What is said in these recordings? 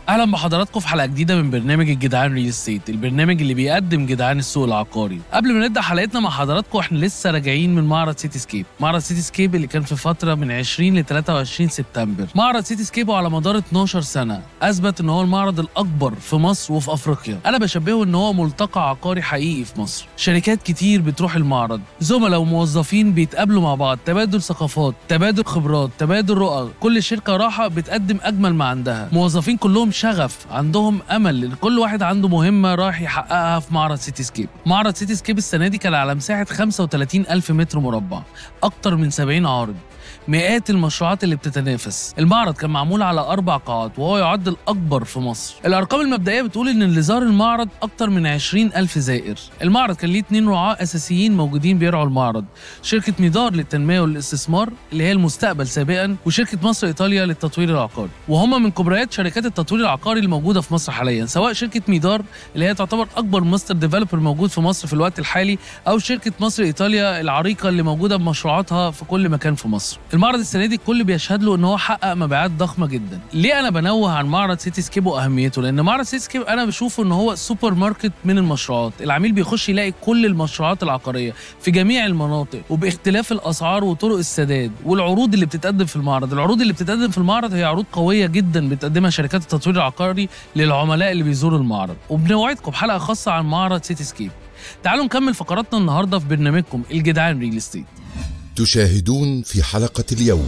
اهلا بحضراتكم في حلقه جديده من برنامج الجدعان ريل استيت البرنامج اللي بيقدم جدعان السوق العقاري قبل ما نبدا حلقتنا مع حضراتكم احنا لسه راجعين من معرض سيتي سكيب معرض سيتي سكيب اللي كان في فتره من 20 ل 23 سبتمبر معرض سيتي سكيب على مدار 12 سنه اثبت ان هو المعرض الاكبر في مصر وفي افريقيا انا بشبهه ان هو ملتقى عقاري حقيقي في مصر شركات كتير بتروح المعرض زملاء وموظفين بيتقابلوا مع بعض تبادل ثقافات تبادل خبرات تبادل رؤى كل شركه راحه بتقدم اجمل ما عندها موظفين كلهم شغف عندهم امل لان كل واحد عنده مهمه راح يحققها في معرض سيتي سكيب معرض سيتي سكيب السنه دي كان على مساحه 35 الف متر مربع اكتر من 70 عارض مئات المشروعات اللي بتتنافس المعرض كان معمول على أربع قاعات وهو يعد الأكبر في مصر الأرقام المبدئية بتقول إن اللي زار المعرض أكتر من 20 ألف زائر المعرض كان ليه اتنين رعاة أساسيين موجودين بيرعوا المعرض شركة ميدار للتنمية والاستثمار اللي هي المستقبل سابقا وشركة مصر إيطاليا للتطوير العقاري وهم من كبريات شركات التطوير العقاري اللي موجودة في مصر حاليا سواء شركة ميدار اللي هي تعتبر أكبر ماستر ديفلوبر موجود في مصر في الوقت الحالي أو شركة مصر إيطاليا العريقة اللي موجودة بمشروعاتها في كل مكان في مصر المعرض السنه دي الكل بيشهد له ان هو حقق مبيعات ضخمه جدا ليه انا بنوه عن معرض سيتي سكيب واهميته لان معرض سيتي سكيب انا بشوفه ان هو سوبر ماركت من المشروعات العميل بيخش يلاقي كل المشروعات العقاريه في جميع المناطق وباختلاف الاسعار وطرق السداد والعروض اللي بتتقدم في المعرض العروض اللي بتتقدم في المعرض هي عروض قويه جدا بتقدمها شركات التطوير العقاري للعملاء اللي بيزوروا المعرض وبنوعدكم حلقه خاصه عن معرض سيتي سكيب تعالوا نكمل فقراتنا النهارده في برنامجكم الجدعان ريل استيت تشاهدون في حلقة اليوم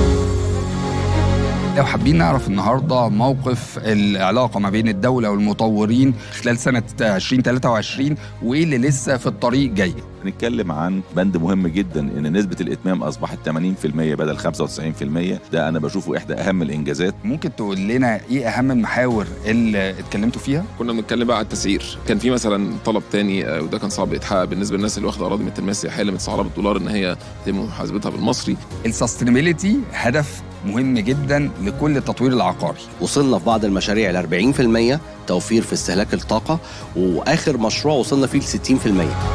لو حابين نعرف النهارده موقف العلاقه ما بين الدوله والمطورين خلال سنه 2023 وايه اللي لسه في الطريق جاي بنتكلم عن بند مهم جدا ان نسبه الاتمام اصبحت 80% بدل 95% ده انا بشوفه احدى اهم الانجازات ممكن تقول لنا ايه اهم المحاور اللي اتكلمتوا فيها كنا بنتكلم بقى على التسعير كان في مثلا طلب تاني آه، وده كان صعب يتحقق بالنسبه للناس اللي واخده اراضي من التنميه السياحيه اللي متسعره بالدولار ان هي يتم محاسبتها بالمصري السستينابيلتي هدف مهم جدا لكل التطوير العقاري وصلنا في بعض المشاريع ل 40% توفير في استهلاك الطاقة وآخر مشروع وصلنا فيه ل 60%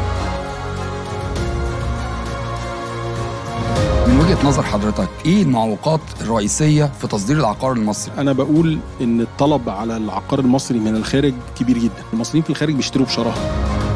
من وجهه نظر حضرتك ايه المعوقات الرئيسيه في تصدير العقار المصري انا بقول ان الطلب على العقار المصري من الخارج كبير جدا المصريين في الخارج بيشتروا بشراهه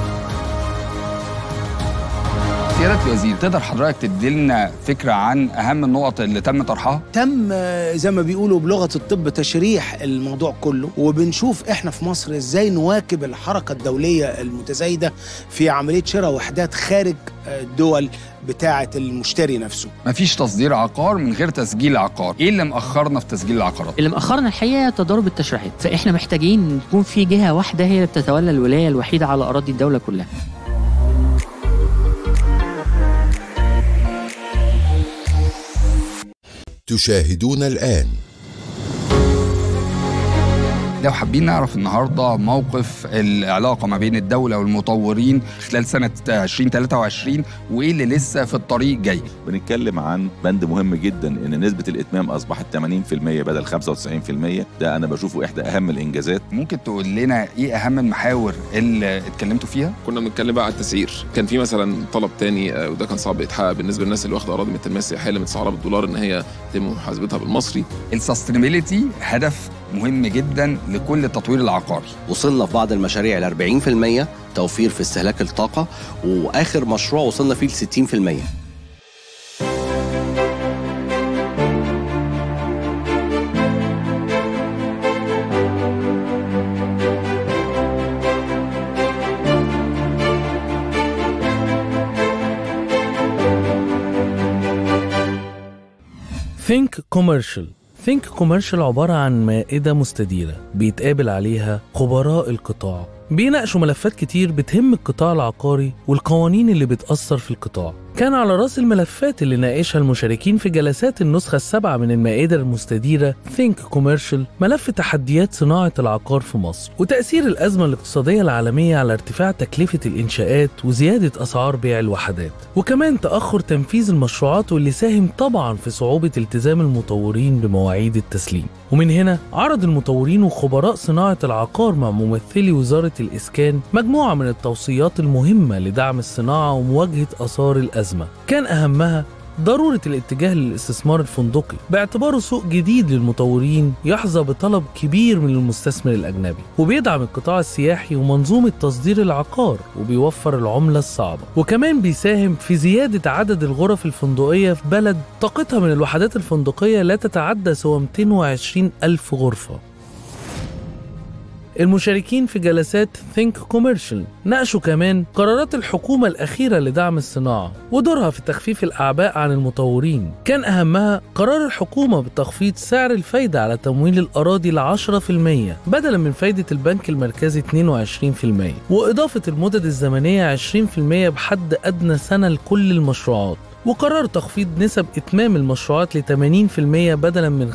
سياده الوزير تقدر حضرتك تدي لنا فكره عن اهم النقط اللي تم طرحها تم آه، زي ما بيقولوا بلغه الطب تشريح الموضوع كله وبنشوف احنا في مصر ازاي نواكب الحركه الدوليه المتزايده في عمليه شراء وحدات خارج آه، الدول بتاعه المشتري نفسه مفيش تصدير عقار من غير تسجيل عقار ايه اللي مأخرنا في تسجيل العقارات اللي مأخرنا الحقيقه تضارب التشريعات فاحنا محتاجين يكون في جهه واحده هي اللي بتتولى الولايه الوحيده على اراضي الدوله كلها تشاهدون الآن لو حابين نعرف النهارده موقف العلاقه ما بين الدوله والمطورين خلال سنه 2023 وايه اللي لسه في الطريق جاي بنتكلم عن بند مهم جدا ان نسبه الاتمام اصبحت 80% بدل 95% ده انا بشوفه احدى اهم الانجازات ممكن تقول لنا ايه اهم المحاور اللي اتكلمتوا فيها كنا بنتكلم بقى على التسعير كان في مثلا طلب تاني آه، وده كان صعب يتحقق بالنسبه للناس اللي واخده اراضي من التنميه السياحيه اللي متسعره بالدولار ان هي يتم محاسبتها بالمصري السستينابيلتي هدف مهم جدا لكل التطوير العقاري وصلنا في بعض المشاريع ل 40% توفير في استهلاك الطاقة وآخر مشروع وصلنا فيه ل 60% Think Commercial Think Commercial عبارة عن مائدة مستديرة بيتقابل عليها خبراء القطاع بيناقشوا ملفات كتير بتهم القطاع العقاري والقوانين اللي بتأثر في القطاع كان على رأس الملفات اللي ناقشها المشاركين في جلسات النسخة السابعة من المائدة المستديرة Think Commercial ملف تحديات صناعة العقار في مصر وتأثير الأزمة الاقتصادية العالمية على ارتفاع تكلفة الإنشاءات وزيادة أسعار بيع الوحدات وكمان تأخر تنفيذ المشروعات واللي ساهم طبعا في صعوبة التزام المطورين بمواعيد التسليم ومن هنا عرض المطورين وخبراء صناعة العقار مع ممثلي وزارة الإسكان مجموعة من التوصيات المهمة لدعم الصناعة ومواجهة آثار الأزمة كان أهمها ضرورة الاتجاه للاستثمار الفندقي باعتباره سوق جديد للمطورين يحظى بطلب كبير من المستثمر الأجنبي وبيدعم القطاع السياحي ومنظومة تصدير العقار وبيوفر العملة الصعبة وكمان بيساهم في زيادة عدد الغرف الفندقية في بلد طاقتها من الوحدات الفندقية لا تتعدى سوى 220 ألف غرفة المشاركين في جلسات Think Commercial ناقشوا كمان قرارات الحكومة الأخيرة لدعم الصناعة ودورها في تخفيف الأعباء عن المطورين كان أهمها قرار الحكومة بتخفيض سعر الفايدة على تمويل الأراضي ل 10% بدلا من فايدة البنك المركزي 22% وإضافة المدد الزمنية 20% بحد أدنى سنة لكل المشروعات وقرار تخفيض نسب إتمام المشروعات ل 80% بدلا من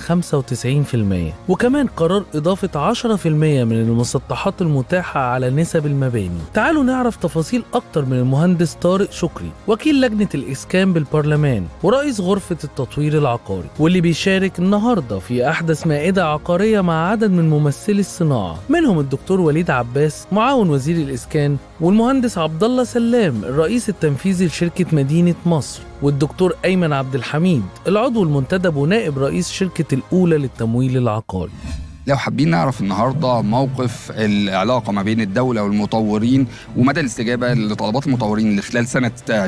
95% وكمان قرار إضافة 10% من المسطحات المتاحة على نسب المباني تعالوا نعرف تفاصيل أكتر من المهندس طارق شكري وكيل لجنة الإسكان بالبرلمان ورئيس غرفة التطوير العقاري واللي بيشارك النهاردة في أحدث مائدة عقارية مع عدد من ممثلي الصناعة منهم الدكتور وليد عباس معاون وزير الإسكان والمهندس عبد الله سلام الرئيس التنفيذي لشركة مدينة مصر والدكتور أيمن عبد الحميد العضو المنتدب ونائب رئيس شركة الأولى للتمويل العقاري لو حابين نعرف النهارده موقف العلاقه ما بين الدوله والمطورين ومدى الاستجابه لطلبات المطورين اللي خلال سنه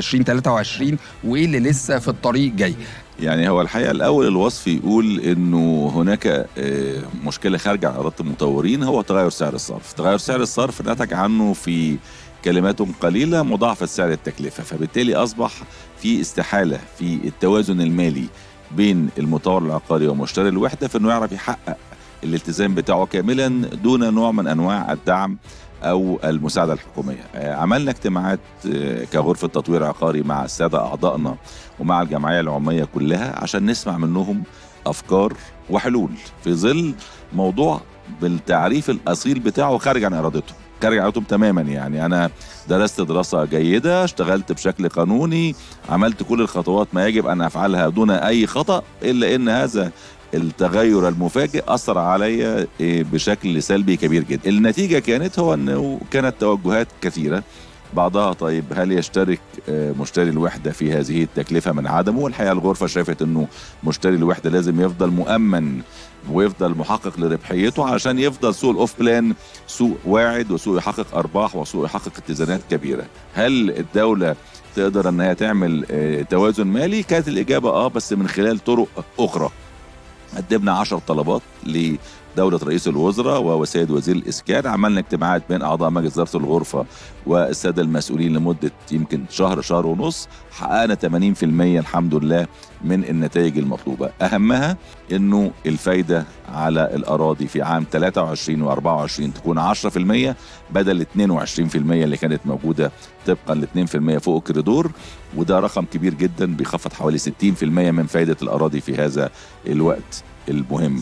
2023 وايه اللي لسه في الطريق جاي يعني هو الحقيقه الاول الوصف يقول انه هناك مشكله خارجه عن اراده المطورين هو تغير سعر الصرف، تغير سعر الصرف نتج عنه في كلمات قليله مضاعفه سعر التكلفه، فبالتالي اصبح في استحاله في التوازن المالي بين المطور العقاري ومشتري الوحده في انه يعرف يحقق الالتزام بتاعه كاملا دون نوع من انواع الدعم او المساعده الحكوميه. عملنا اجتماعات كغرفه تطوير عقاري مع الساده اعضائنا ومع الجمعيه العموميه كلها عشان نسمع منهم افكار وحلول في ظل موضوع بالتعريف الاصيل بتاعه خارج عن ارادتهم. خارج عن ارادتهم تماما يعني انا درست دراسه جيده، اشتغلت بشكل قانوني، عملت كل الخطوات ما يجب ان افعلها دون اي خطا الا ان هذا التغير المفاجئ اثر عليا بشكل سلبي كبير جدا النتيجه كانت هو انه كانت توجهات كثيره بعضها طيب هل يشترك مشتري الوحده في هذه التكلفه من عدمه والحقيقه الغرفه شافت انه مشتري الوحده لازم يفضل مؤمن ويفضل محقق لربحيته عشان يفضل سوق الاوف بلان سوق واعد وسوق يحقق ارباح وسوق يحقق اتزانات كبيره هل الدوله تقدر ان هي تعمل توازن مالي كانت الاجابه اه بس من خلال طرق اخرى قدمنا 10 طلبات لدولة رئيس الوزراء وسيد وزير الإسكان عملنا اجتماعات بين أعضاء مجلس إدارة الغرفة والسادة المسؤولين لمدة يمكن شهر شهر ونص حققنا 80% الحمد لله من النتائج المطلوبة أهمها أنه الفايدة على الأراضي في عام 23 و24 تكون 10% بدل 22% اللي كانت موجودة طبقا ل 2% فوق الكريدور وده رقم كبير جدا بيخفض حوالي 60% من فايدة الأراضي في هذا الوقت المهم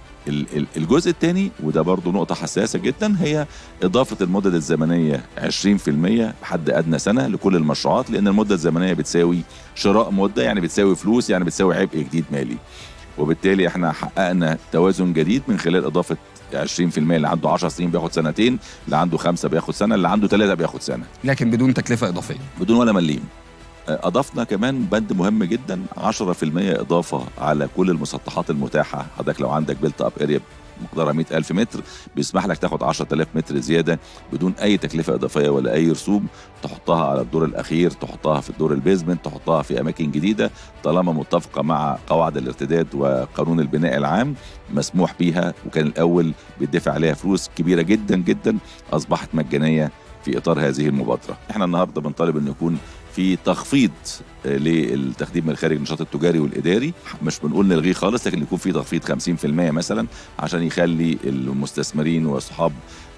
الجزء الثاني وده برضو نقطة حساسة جدا هي إضافة المدد الزمنية 20% بحد أدنى سنة لكل المشروعات لأن المدة الزمنية بتساوي شراء مدة يعني بتساوي فلوس يعني بتساوي عبء جديد مالي وبالتالي احنا حققنا توازن جديد من خلال إضافة 20% اللي عنده 10 سنين بياخد سنتين اللي عنده خمسة بياخد سنة اللي عنده ثلاثة بياخد سنة لكن بدون تكلفة إضافية بدون ولا مليم اضفنا كمان بند مهم جدا 10% اضافه على كل المسطحات المتاحه حضرتك لو عندك بيلت اب اريا مقدارها 100000 متر بيسمح لك تاخد 10000 متر زياده بدون اي تكلفه اضافيه ولا اي رسوم تحطها على الدور الاخير تحطها في الدور البيزمنت تحطها في اماكن جديده طالما متفقه مع قواعد الارتداد وقانون البناء العام مسموح بيها وكان الاول بيدفع عليها فلوس كبيره جدا جدا اصبحت مجانيه في اطار هذه المبادره احنا النهارده بنطالب انه يكون في تخفيض للتخديم من الخارج النشاط التجاري والاداري مش بنقول نلغيه خالص لكن يكون في تخفيض 50% مثلا عشان يخلي المستثمرين واصحاب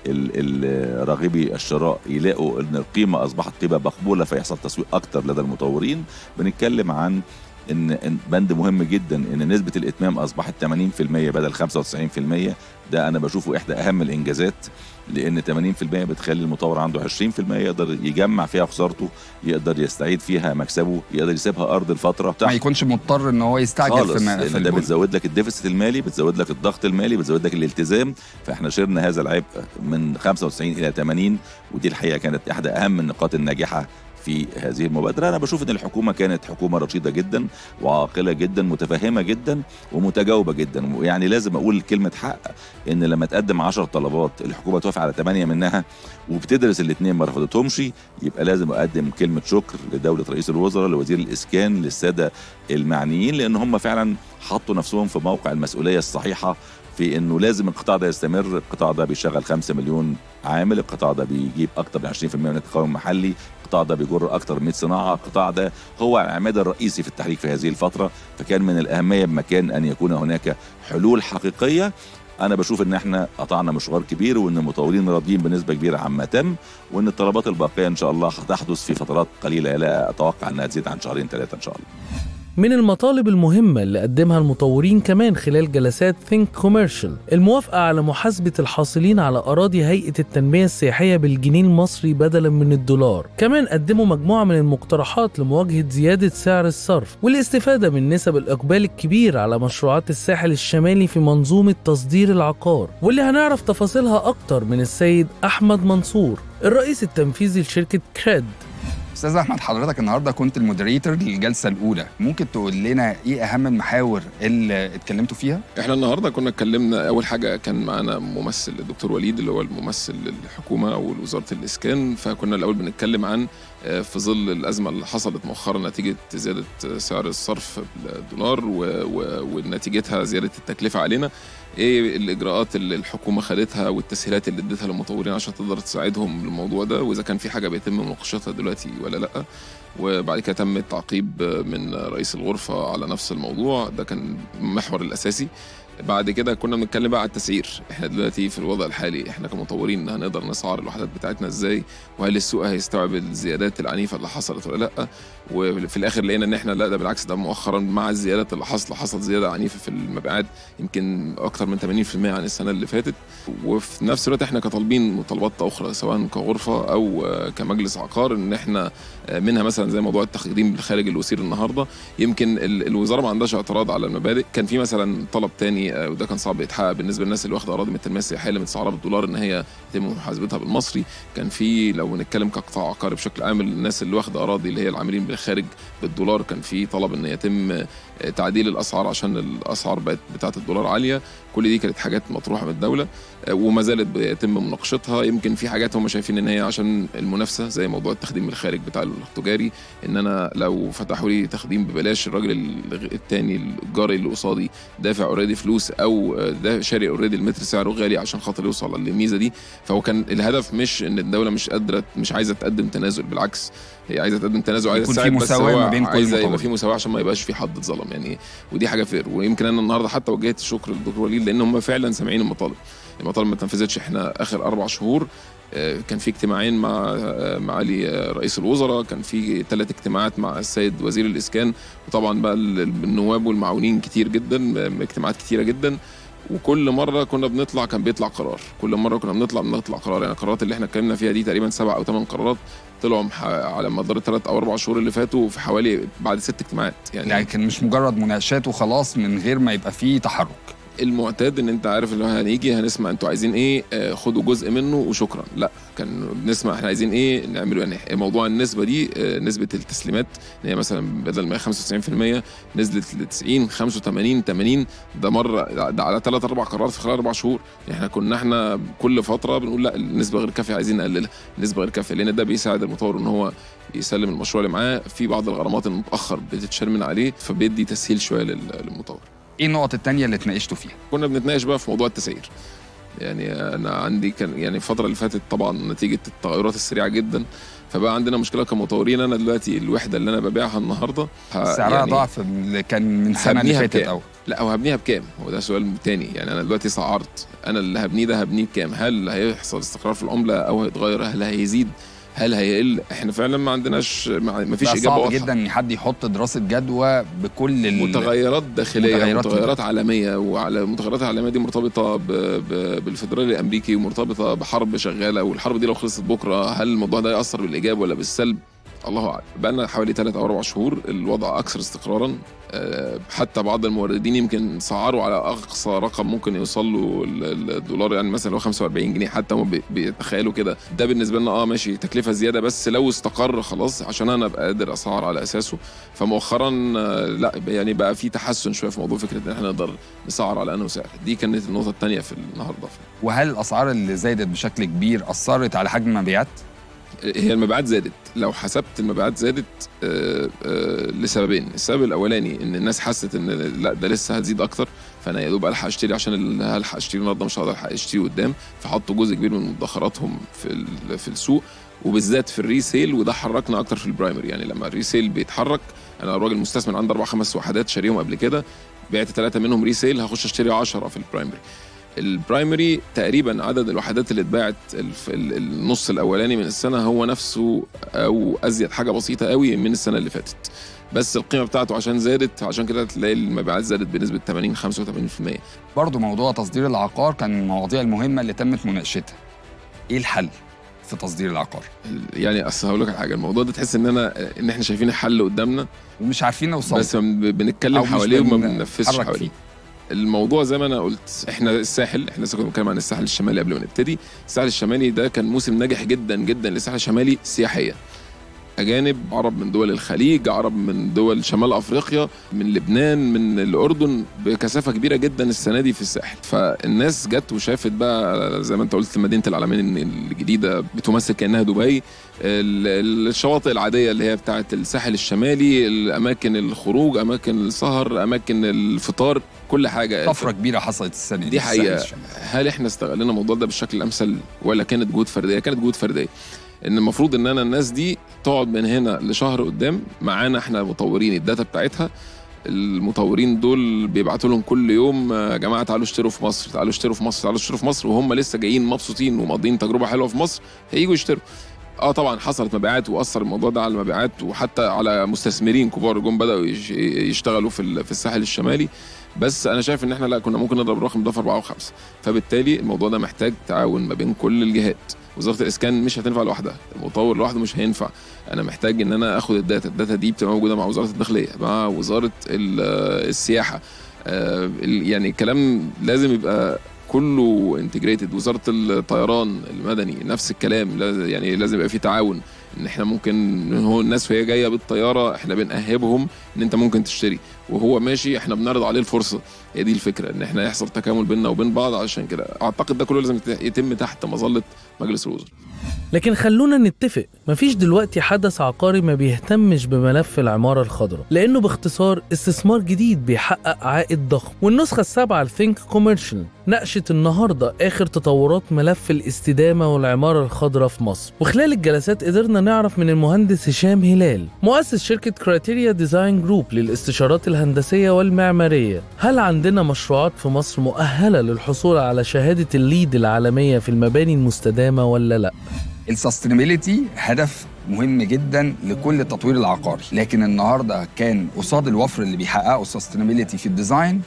راغبي الشراء يلاقوا ان القيمه اصبحت قيمه مقبوله فيحصل تسويق اكتر لدى المطورين بنتكلم عن ان بند مهم جدا ان نسبه الاتمام اصبحت 80% بدل 95% ده انا بشوفه احدى اهم الانجازات لان 80% بتخلي المطور عنده 20% يقدر يجمع فيها خسارته يقدر يستعيد فيها مكسبه يقدر يسيبها ارض الفتره ما يكونش مضطر ان هو يستعجل خالص في, ما في لان ده البنى. بتزود لك الديفيسيت المالي بتزود لك الضغط المالي بتزود لك الالتزام فاحنا شيرنا هذا العبء من 95 الى 80 ودي الحقيقه كانت احدى اهم النقاط الناجحه في هذه المبادره انا بشوف ان الحكومه كانت حكومه رشيده جدا وعاقله جدا متفهمه جدا ومتجاوبه جدا يعني لازم اقول كلمه حق ان لما تقدم 10 طلبات الحكومه توافق على 8 منها وبتدرس الاثنين ما رفضتهمش يبقى لازم اقدم كلمه شكر لدوله رئيس الوزراء لوزير الاسكان للساده المعنيين لان هم فعلا حطوا نفسهم في موقع المسؤوليه الصحيحه في انه لازم القطاع ده يستمر القطاع ده بيشغل 5 مليون عامل القطاع ده بيجيب اكتر من 20% من التقاوم المحلي القطاع ده بيجر اكتر من 100 صناعه القطاع ده هو العماد الرئيسي في التحريك في هذه الفتره فكان من الاهميه بمكان ان يكون هناك حلول حقيقيه انا بشوف ان احنا قطعنا مشوار كبير وان المطورين راضيين بنسبه كبيره عما تم وان الطلبات الباقيه ان شاء الله هتحدث في فترات قليله لا اتوقع انها تزيد عن شهرين ثلاثه ان شاء الله من المطالب المهمة اللي قدمها المطورين كمان خلال جلسات Think Commercial الموافقة على محاسبة الحاصلين على أراضي هيئة التنمية السياحية بالجنيه المصري بدلا من الدولار كمان قدموا مجموعة من المقترحات لمواجهة زيادة سعر الصرف والاستفادة من نسب الإقبال الكبير على مشروعات الساحل الشمالي في منظومة تصدير العقار واللي هنعرف تفاصيلها أكتر من السيد أحمد منصور الرئيس التنفيذي لشركة كريد استاذ احمد حضرتك النهارده كنت المودريتور للجلسه الاولى ممكن تقول لنا ايه اهم المحاور اللي اتكلمتوا فيها احنا النهارده كنا اتكلمنا اول حاجه كان معانا ممثل الدكتور وليد اللي هو الممثل الحكومه او وزاره الاسكان فكنا الاول بنتكلم عن آه، في ظل الازمه اللي حصلت مؤخرا نتيجه زياده سعر الصرف الدولار و- و- ونتيجتها زياده التكلفه علينا ايه الاجراءات اللي الحكومه خدتها والتسهيلات اللي اديتها للمطورين عشان تقدر تساعدهم بالموضوع ده واذا كان في حاجه بيتم مناقشتها دلوقتي ولا لا وبعد كده تم التعقيب من رئيس الغرفه على نفس الموضوع ده كان المحور الاساسي بعد كده كنا بنتكلم بقى على التسعير احنا دلوقتي في الوضع الحالي احنا كمطورين هنقدر نسعر الوحدات بتاعتنا ازاي وهل السوق هيستوعب الزيادات العنيفه اللي حصلت ولا لا وفي الاخر لقينا ان احنا لا ده بالعكس ده مؤخرا مع الزيادات اللي حصل حصل زياده عنيفه في المبيعات يمكن اكتر من 80% عن السنه اللي فاتت وفي نفس الوقت احنا كطالبين مطالبات اخرى سواء كغرفه او آه، كمجلس عقار ان احنا آه، منها مثلا زي موضوع التقديم بالخارج اللي أثير النهارده يمكن ال- الوزاره ما عندهاش اعتراض على المبادئ كان في مثلا طلب تاني آه، وده كان صعب يتحقق بالنسبه للناس اللي واخده اراضي من التنميه السياحيه اللي متسعره بالدولار ان هي يتم محاسبتها بالمصري كان في لو بنتكلم كقطاع عقاري بشكل عام الناس اللي واخده اراضي اللي هي العاملين بالخارج بالدولار كان في طلب ان يتم آه، تعديل الاسعار عشان الاسعار بقت بتاعه الدولار عاليه كل دي كانت حاجات مطروحه من الدوله آه، وما زالت بيتم مناقشتها يمكن في حاجات هم شايفين ان هي عشان المنافسه زي موضوع التخديم من الخارج بتاع التجاري ان انا لو فتحوا لي تخديم ببلاش الراجل ال- التاني الجاري اللي قصادي دافع اوريدي فلوس او آه، ده شاري اوريدي المتر سعره غالي عشان خاطر يوصل للميزه دي فهو كان الهدف مش ان الدوله مش قادره مش عايزه تقدم تنازل بالعكس هي عايزه تقدم تنازل وعايزه يكون في تساعد بس مساواة هو ما بين كل عايزه يبقى المطورين. في مساواه عشان ما يبقاش في حد اتظلم يعني ودي حاجه فير ويمكن انا النهارده حتى وجهت الشكر للدكتور وليد لان هم فعلا سامعين المطالب المطالب ما اتنفذتش احنا اخر اربع شهور آه، كان في اجتماعين مع آه، معالي آه، رئيس الوزراء كان في ثلاث اجتماعات مع السيد وزير الاسكان وطبعا بقى ال- النواب والمعاونين كتير جدا آه، اجتماعات كتيره جدا وكل مره كنا بنطلع كان بيطلع قرار كل مره كنا بنطلع بنطلع قرار يعني القرارات اللي احنا اتكلمنا فيها دي تقريبا سبع او ثمان قرارات طلعوا مح- على مدار الثلاث او اربع شهور اللي فاتوا في حوالي بعد ست اجتماعات يعني, يعني كان مش مجرد مناقشات وخلاص من غير ما يبقى فيه تحرك المعتاد ان انت عارف اللي هو هنيجي هنسمع انتوا عايزين ايه آه خدوا جزء منه وشكرا لا كان بنسمع احنا عايزين ايه نعمله يعني موضوع النسبه دي آه نسبه التسليمات ان هي مثلا بدل ما هي 95% نزلت ل 90 85 80 ده مره ده على ثلاث اربع قرارات في خلال اربع شهور يعني احنا كنا احنا كل فتره بنقول لا النسبه غير كافيه عايزين نقللها النسبه غير كافيه لان ده بيساعد المطور ان هو يسلم المشروع اللي معاه في بعض الغرامات المتاخر بتتشال من عليه فبيدي تسهيل شويه لل- للمطور ايه النقط التانية اللي اتناقشتوا فيها كنا بنتناقش بقى في موضوع التسعير يعني انا عندي كان يعني الفتره اللي فاتت طبعا نتيجه التغيرات السريعه جدا فبقى عندنا مشكله كمطورين انا دلوقتي الوحده اللي انا ببيعها النهارده ه- سعرها يعني ضعف اللي كان من السنه اللي هبنيها فاتت بكام؟ او لا هو هبنيها بكام؟ هو ده سؤال تاني يعني انا دلوقتي سعرت انا اللي هبنيه ده هبنيه بكام؟ هل هيحصل استقرار في العمله او هيتغير؟ هل هيزيد؟ هل هيقل؟ احنا فعلا ما عندناش ما فيش بقى اجابه صعب واضحه جدا ان حد يحط دراسه جدوى بكل ال... متغيرات داخليه متغيرات متغيرات, متغيرات عالميه وعلى المتغيرات العالميه دي مرتبطه ب... ب... بالفدرالي الامريكي ومرتبطه بحرب شغاله والحرب دي لو خلصت بكره هل الموضوع ده ياثر بالايجاب ولا بالسلب الله اعلم بقى لنا حوالي 3 او 4 شهور الوضع اكثر استقرارا آه، حتى بعض الموردين يمكن سعروا على اقصى رقم ممكن يوصل له ال- ال- الدولار يعني مثلا لو 45 جنيه حتى هم بي- بيتخيلوا كده ده بالنسبه لنا اه ماشي تكلفه زياده بس لو استقر خلاص عشان انا ابقى قادر اسعر على اساسه فمؤخرا آه، لا يعني بقى في تحسن شويه في موضوع فكره ان احنا نقدر نسعر على انه سعر دي كانت النقطه الثانيه في النهارده وهل الاسعار اللي زادت بشكل كبير اثرت على حجم المبيعات؟ هي المبيعات زادت لو حسبت المبيعات زادت آه، آه، لسببين السبب الاولاني ان الناس حست ان لا ده لسه هتزيد اكتر فانا يا دوب الحق اشتري عشان ال- هلحق اشتري النهارده مش هقدر الحق اشتري قدام فحطوا جزء كبير من مدخراتهم في ال- في السوق وبالذات في الريسيل وده حركنا اكتر في البرايمري يعني لما الريسيل بيتحرك انا راجل مستثمر عنده اربع خمس وحدات شاريهم قبل كده بعت ثلاثه منهم ريسيل هخش اشتري 10 في البرايمري البرايمري تقريبا عدد الوحدات اللي اتباعت الف- ال- النص الاولاني من السنه هو نفسه او ازيد حاجه بسيطه قوي من السنه اللي فاتت بس القيمه بتاعته عشان زادت عشان كده تلاقي المبيعات زادت بنسبه 80 85% برضو موضوع تصدير العقار كان من المواضيع المهمه اللي تمت مناقشتها. ايه الحل في تصدير العقار؟ يعني اصل هقول لك على حاجه الموضوع ده تحس ان انا ان احنا شايفين الحل قدامنا ومش عارفين نوصل بس ما بنتكلم أو مش حواليه وما بن- بننفذش نتحرك حواليه فيه. الموضوع زي ما انا قلت احنا الساحل احنا لسه كنا بنتكلم عن الساحل الشمالي قبل ما نبتدي الساحل الشمالي ده كان موسم ناجح جدا جدا للساحل الشمالي سياحيا اجانب عرب من دول الخليج عرب من دول شمال افريقيا من لبنان من الاردن بكثافه كبيره جدا السنه دي في الساحل فالناس جت وشافت بقى زي ما انت قلت مدينه العلمين الجديده بتمثل كانها دبي ال- الشواطئ العاديه اللي هي بتاعه الساحل الشمالي الاماكن الخروج اماكن السهر اماكن الفطار كل حاجه طفره كبيره حصلت السنه دي دي في الساحل حقيقة. الشمالي. هل احنا استغلنا الموضوع ده بالشكل الامثل ولا كانت جهود فرديه؟ كانت جهود فرديه. ان المفروض ان انا الناس دي تقعد من هنا لشهر قدام معانا احنا مطورين الداتا بتاعتها المطورين دول بيبعتوا لهم كل يوم آه، يا جماعه تعالوا اشتروا في مصر تعالوا اشتروا في مصر تعالوا اشتروا في مصر وهم لسه جايين مبسوطين ومقضيين تجربه حلوه في مصر هيجوا يشتروا اه طبعا حصلت مبيعات واثر الموضوع ده على المبيعات وحتى على مستثمرين كبار جم بداوا يش- يشتغلوا في ال- في الساحل الشمالي بس انا شايف ان احنا لا كنا ممكن نضرب الرقم ده في اربعه وخمسه فبالتالي الموضوع ده محتاج تعاون ما بين كل الجهات وزاره الاسكان مش هتنفع لوحدها المطور لوحده مش هينفع انا محتاج ان انا اخد الداتا الداتا دي بتبقى موجوده مع وزاره الداخليه مع وزاره ال- السياحه آه، ال- يعني الكلام لازم يبقى كله انتجريتد وزاره الطيران المدني نفس الكلام لاز- يعني لازم يبقى في تعاون ان احنا ممكن إن هو الناس وهي جايه بالطياره احنا بنأهبهم ان انت ممكن تشتري وهو ماشي احنا بنعرض عليه الفرصه هي دي الفكره ان احنا يحصل تكامل بيننا وبين بعض عشان كده اعتقد ده كله لازم يت- يتم تحت مظله مجلس الوزراء لكن خلونا نتفق مفيش دلوقتي حدث عقاري ما بيهتمش بملف العمارة الخضراء لأنه باختصار استثمار جديد بيحقق عائد ضخم والنسخة السابعة لثينك كوميرشال ناقشت النهاردة آخر تطورات ملف الاستدامة والعمارة الخضراء في مصر وخلال الجلسات قدرنا نعرف من المهندس هشام هلال مؤسس شركة كرايتيريا ديزاين جروب للاستشارات الهندسية والمعمارية هل عندنا مشروعات في مصر مؤهلة للحصول على شهادة الليد العالمية في المباني المستدامة ولا لأ؟ السستينابيلتي هدف مهم جدا لكل التطوير العقاري لكن النهارده كان قصاد الوفر اللي بيحققه السستينابيلتي في الديزاين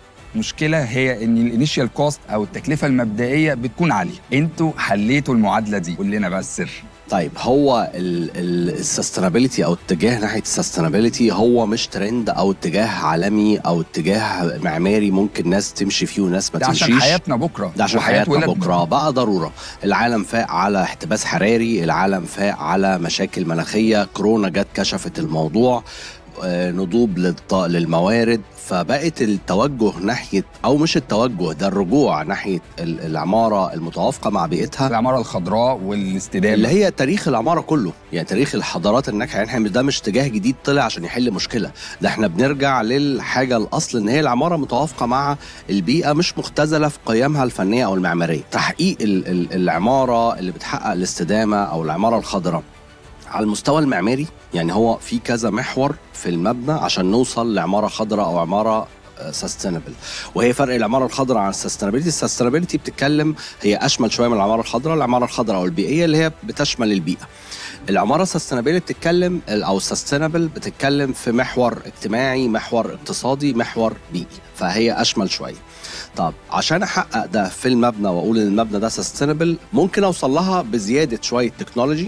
مشكله هي ان الانيشال كوست او التكلفه المبدئيه بتكون عاليه انتوا حليتوا المعادله دي قول لنا بقى السر طيب هو السستينابيلتي او اتجاه ناحيه السستينابيلتي هو مش ترند او اتجاه عالمي او اتجاه معماري ممكن ناس تمشي فيه وناس ما ده تمشيش عشان حياتنا بكره ده عشان وحياة حياتنا ولادنا. بكره بقى ضروره العالم فاق على احتباس حراري العالم فاق على مشاكل مناخيه كورونا جت كشفت الموضوع آه، نضوب للط- للموارد فبقت التوجه ناحيه او مش التوجه ده الرجوع ناحيه ال- العماره المتوافقه مع بيئتها العماره الخضراء والاستدامه اللي هي تاريخ العماره كله يعني تاريخ الحضارات الناجحه يعني احنا ده مش اتجاه جديد طلع عشان يحل مشكله ده احنا بنرجع للحاجه الاصل ان هي العماره متوافقه مع البيئه مش مختزله في قيمها الفنيه او المعماريه تحقيق ال- ال- العماره اللي بتحقق الاستدامه او العماره الخضراء على المستوى المعماري يعني هو في كذا محور في المبنى عشان نوصل لعماره خضراء او عماره سستينبل وهي فرق العماره الخضراء عن السستينابيلتي السستينابيلتي بتتكلم هي اشمل شويه من العماره الخضراء العماره الخضراء او البيئيه اللي هي بتشمل البيئه العماره السستينابيلتي بتتكلم او السستينبل بتتكلم في محور اجتماعي محور اقتصادي محور بيئي فهي اشمل شويه طب عشان احقق ده في المبنى واقول ان المبنى ده سستينبل ممكن اوصل لها بزياده شويه تكنولوجي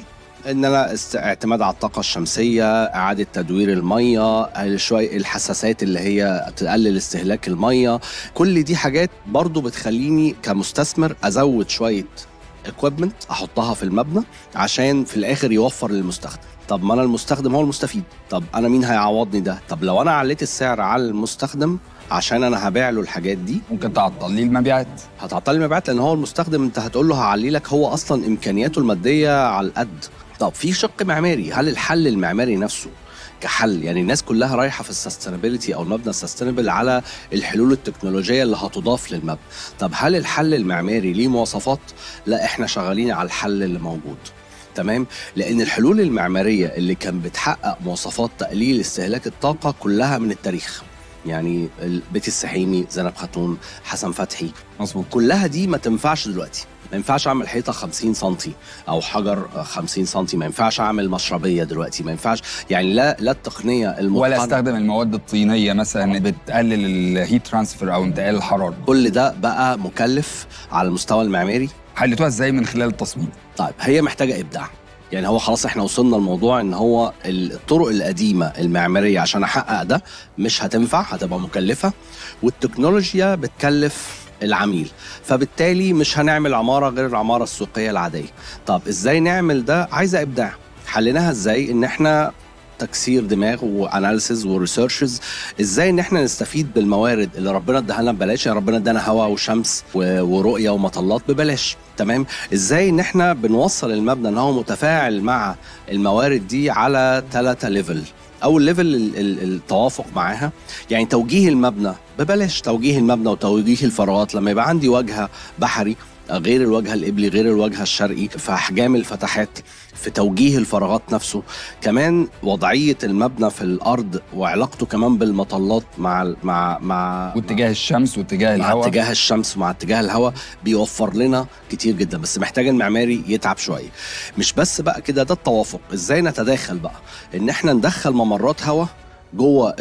ان انا است... اعتماد على الطاقه الشمسيه اعاده تدوير الميه شويه الحساسات اللي هي تقلل استهلاك الميه كل دي حاجات برضو بتخليني كمستثمر ازود شويه اكويبمنت احطها في المبنى عشان في الاخر يوفر للمستخدم طب ما انا المستخدم هو المستفيد طب انا مين هيعوضني ده طب لو انا عليت السعر على المستخدم عشان انا هبيع له الحاجات دي ممكن تعطل لي المبيعات هتعطل المبيعات لان هو المستخدم انت هتقول له هعلي لك هو اصلا امكانياته الماديه على القد طب في شق معماري هل الحل المعماري نفسه كحل يعني الناس كلها رايحه في السستينابيلتي او المبنى السستينبل على الحلول التكنولوجيه اللي هتضاف للمبنى طب هل الحل المعماري ليه مواصفات لا احنا شغالين على الحل اللي موجود تمام لان الحلول المعماريه اللي كان بتحقق مواصفات تقليل استهلاك الطاقه كلها من التاريخ يعني بيت السحيمي زينب خاتون حسن فتحي مظبوط كلها دي ما تنفعش دلوقتي ما ينفعش اعمل حيطه 50 سم او حجر 50 سم ما ينفعش اعمل مشربيه دلوقتي ما ينفعش يعني لا لا التقنيه المتقنه ولا استخدم المواد الطينيه مثلا بتقلل الهيت ترانسفير او انتقال الحراره كل ده بقى مكلف على المستوى المعماري حلتوها ازاي من خلال التصميم طيب هي محتاجه ابداع يعني هو خلاص احنا وصلنا لموضوع ان هو الطرق القديمه المعماريه عشان احقق ده مش هتنفع هتبقى مكلفه والتكنولوجيا بتكلف العميل فبالتالي مش هنعمل عماره غير العماره السوقيه العاديه طب ازاي نعمل ده عايزه ابداع حليناها ازاي ان احنا تكسير دماغ واناليسز وريسيرشز ازاي ان احنا نستفيد بالموارد اللي ربنا اداها لنا ببلاش يعني ربنا ادانا هواء وشمس ورؤيه ومطلات ببلاش تمام ازاي ان احنا بنوصل المبنى ان هو متفاعل مع الموارد دي على ثلاثة ليفل اول ليفل التوافق معاها يعني توجيه المبنى ببلاش توجيه المبنى وتوجيه الفراغات لما يبقى عندي واجهه بحري غير الوجه القبلي غير الوجه الشرقي في احجام الفتحات في توجيه الفراغات نفسه كمان وضعيه المبنى في الارض وعلاقته كمان بالمطلات مع مع مع واتجاه الشمس واتجاه مع الهواء اتجاه الشمس ومع اتجاه الهواء بيوفر لنا كتير جدا بس محتاج المعماري يتعب شويه مش بس بقى كده ده التوافق ازاي نتداخل بقى ان احنا ندخل ممرات هواء جوه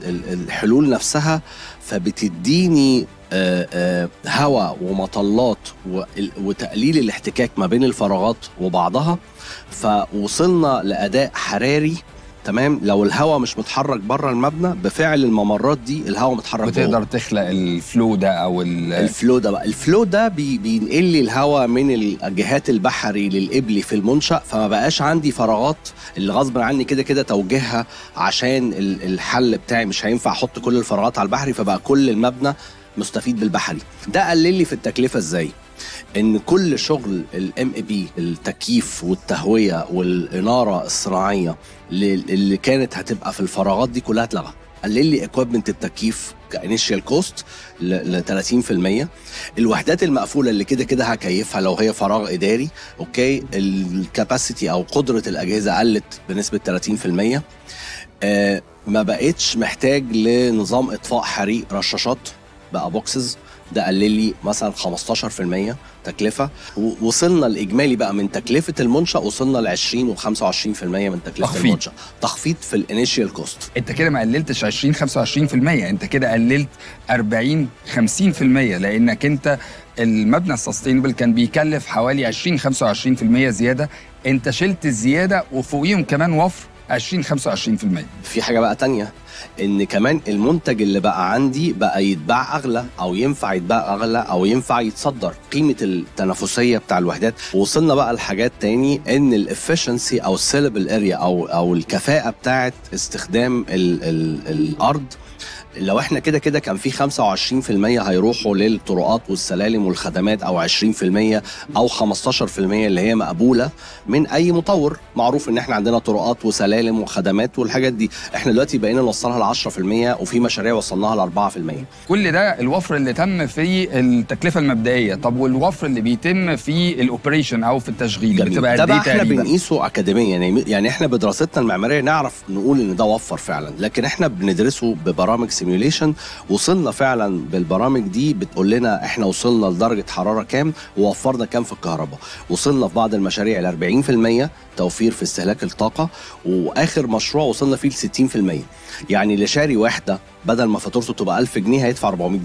الحلول نفسها فبتديني هواء ومطلات وتقليل الاحتكاك ما بين الفراغات وبعضها فوصلنا لاداء حراري تمام لو الهواء مش متحرك بره المبنى بفعل الممرات دي الهواء متحرك بتقدر جوه. تخلق الفلو ده او ال- الفلو ده بقى الفلو ده بي بينقل لي الهواء من الجهات البحري للقبلي في المنشأ فما بقاش عندي فراغات اللي غصب عني كده كده توجيهها عشان ال- الحل بتاعي مش هينفع احط كل الفراغات على البحري فبقى كل المبنى مستفيد بالبحري ده قلل لي في التكلفه ازاي ان كل شغل الام اي بي التكييف والتهويه والاناره الصناعيه اللي اللي كانت هتبقى في الفراغات دي كلها اتلغى قلل لي اكويبمنت التكييف كانيشال كوست ل 30% الوحدات المقفوله اللي كده كده هكيفها لو هي فراغ اداري اوكي الكاباسيتي او قدره الاجهزه قلت بنسبه 30% آه ما بقتش محتاج لنظام اطفاء حريق رشاشات بقى بوكسز ده قلل لي مثلا 15% تكلفه و- وصلنا الاجمالي بقى من تكلفه المنشا وصلنا ل 20 و25% من تكلفه تخفيض. المنشا تخفيض في الانيشال كوست انت كده ما قللتش 20 25% انت كده قللت 40 50% لانك انت المبنى السستينبل كان بيكلف حوالي 20 25% زياده انت شلت الزياده وفوقيهم كمان وفر 20 25% في حاجه بقى تانية ان كمان المنتج اللي بقى عندي بقى يتباع اغلى او ينفع يتباع اغلى او ينفع يتصدر قيمه التنافسيه بتاع الوحدات وصلنا بقى لحاجات تاني ان الافشنسي او السيلبل اريا او او الكفاءه بتاعه استخدام ال ال الارض لو احنا كده كده كان في 25% هيروحوا للطرقات والسلالم والخدمات او 20% او 15% اللي هي مقبوله من اي مطور معروف ان احنا عندنا طرقات وسلالم وخدمات والحاجات دي احنا دلوقتي بقينا نوصلها ل 10% وفي مشاريع وصلناها ل 4% كل ده الوفر اللي تم في التكلفه المبدئيه طب والوفر اللي بيتم في الاوبريشن او في التشغيل جميل. بتبقى ده قد بقى ايه احنا تقريبا بنقيسه اكاديميا يعني يعني احنا بدراستنا المعماريه نعرف نقول ان ده وفر فعلا لكن احنا بندرسه ببرامج سيميوليشن وصلنا فعلا بالبرامج دي بتقول لنا احنا وصلنا لدرجه حراره كام ووفرنا كام في الكهرباء وصلنا في بعض المشاريع ل 40% توفير في استهلاك الطاقه واخر مشروع وصلنا فيه ل 60% يعني اللي شاري وحده بدل ما فاتورته تبقى 1000 جنيه هيدفع 400 جنيه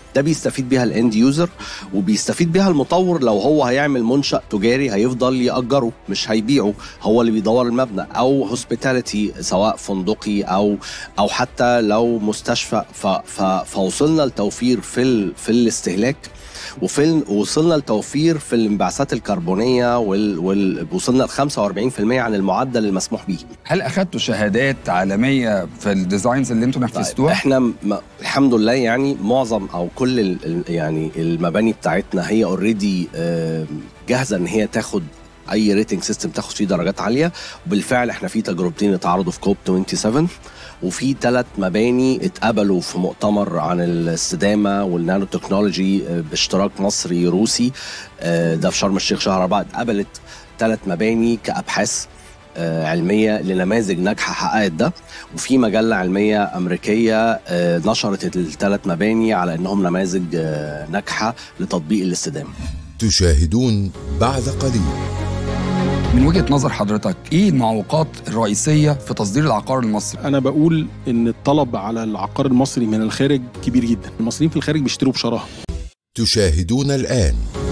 ده بيستفيد بيها الاند يوزر وبيستفيد بيها المطور لو هو هيعمل منشأ تجاري هيفضل يأجره مش هيبيعه هو اللي بيدور المبنى او هوسبيتاليتي سواء فندقي او او حتى لو مستشفى ف ف فوصلنا لتوفير في ال في الاستهلاك وفي ال- وصلنا لتوفير في الانبعاثات الكربونيه وال وال وصلنا ل 45% عن المعدل المسموح به هل اخدتوا شهادات عالميه في الديزاينز اللي انتم نفذتوها؟ احنا م... الحمد لله يعني معظم او كل ال... ال- يعني المباني بتاعتنا هي اوريدي جاهزه ان هي تاخد اي ريتنج سيستم تاخد فيه درجات عاليه وبالفعل احنا في تجربتين اتعرضوا في كوب 27 وفي ثلاث مباني اتقبلوا في مؤتمر عن الاستدامه والنانو تكنولوجي آه، باشتراك مصري روسي آه، ده في شرم الشيخ شهر أربعة اتقبلت ثلاث مباني كابحاث آه، علميه لنماذج ناجحه حققت ده وفي مجله علميه امريكيه آه، نشرت الثلاث مباني على انهم نماذج آه، ناجحه لتطبيق الاستدامه تشاهدون بعد قليل من وجهه نظر حضرتك ايه المعوقات الرئيسيه في تصدير العقار المصري؟ انا بقول ان الطلب على العقار المصري من الخارج كبير جدا المصريين في الخارج بيشتروا بشراهه تشاهدون الآن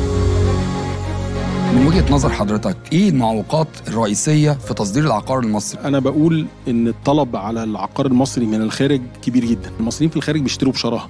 من وجهه نظر حضرتك ايه المعوقات الرئيسيه في تصدير العقار المصري؟ انا بقول ان الطلب على العقار المصري من الخارج كبير جدا المصريين في الخارج بيشتروا بشراهه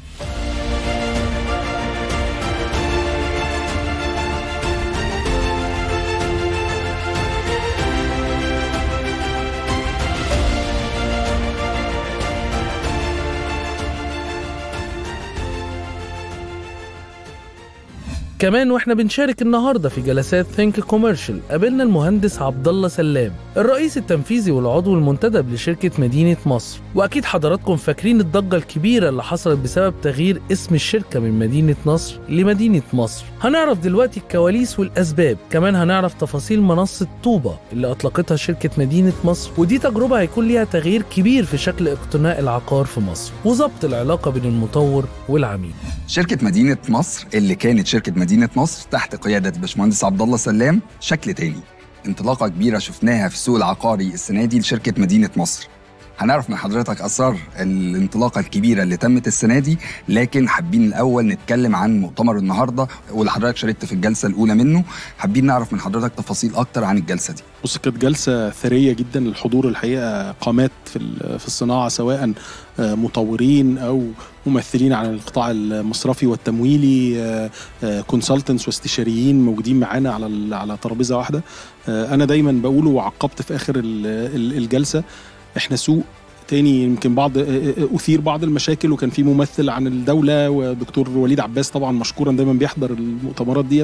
كمان واحنا بنشارك النهارده في جلسات ثينك كوميرشال قابلنا المهندس عبد الله سلام الرئيس التنفيذي والعضو المنتدب لشركه مدينه مصر واكيد حضراتكم فاكرين الضجه الكبيره اللي حصلت بسبب تغيير اسم الشركه من مدينه نصر لمدينه مصر هنعرف دلوقتي الكواليس والاسباب كمان هنعرف تفاصيل منصه طوبه اللي اطلقتها شركه مدينه مصر ودي تجربه هيكون ليها تغيير كبير في شكل اقتناء العقار في مصر وظبط العلاقه بين المطور والعميل شركه مدينه مصر اللي كانت شركه مدينه مصر تحت قياده باشمهندس عبد الله سلام شكل تاني انطلاقه كبيره شفناها في السوق العقاري السنه دي لشركه مدينه مصر هنعرف من حضرتك اسرار الانطلاقه الكبيره اللي تمت السنه دي لكن حابين الاول نتكلم عن مؤتمر النهارده واللي حضرتك شاركت في الجلسه الاولى منه حابين نعرف من حضرتك تفاصيل اكتر عن الجلسه دي بص كانت جلسة ثرية جدا الحضور الحقيقة قامات في ال- في الصناعة سواء آه، مطورين أو ممثلين عن القطاع المصرفي والتمويلي كونسلتنتس واستشاريين موجودين معانا على ال- على ترابيزة واحدة آه، أنا دايما بقوله وعقبت في آخر ال- ال- الجلسة إحنا سوق تاني يمكن بعض آه، آه، أثير بعض المشاكل وكان في ممثل عن الدولة ودكتور وليد عباس طبعا مشكورا دايما بيحضر المؤتمرات ديت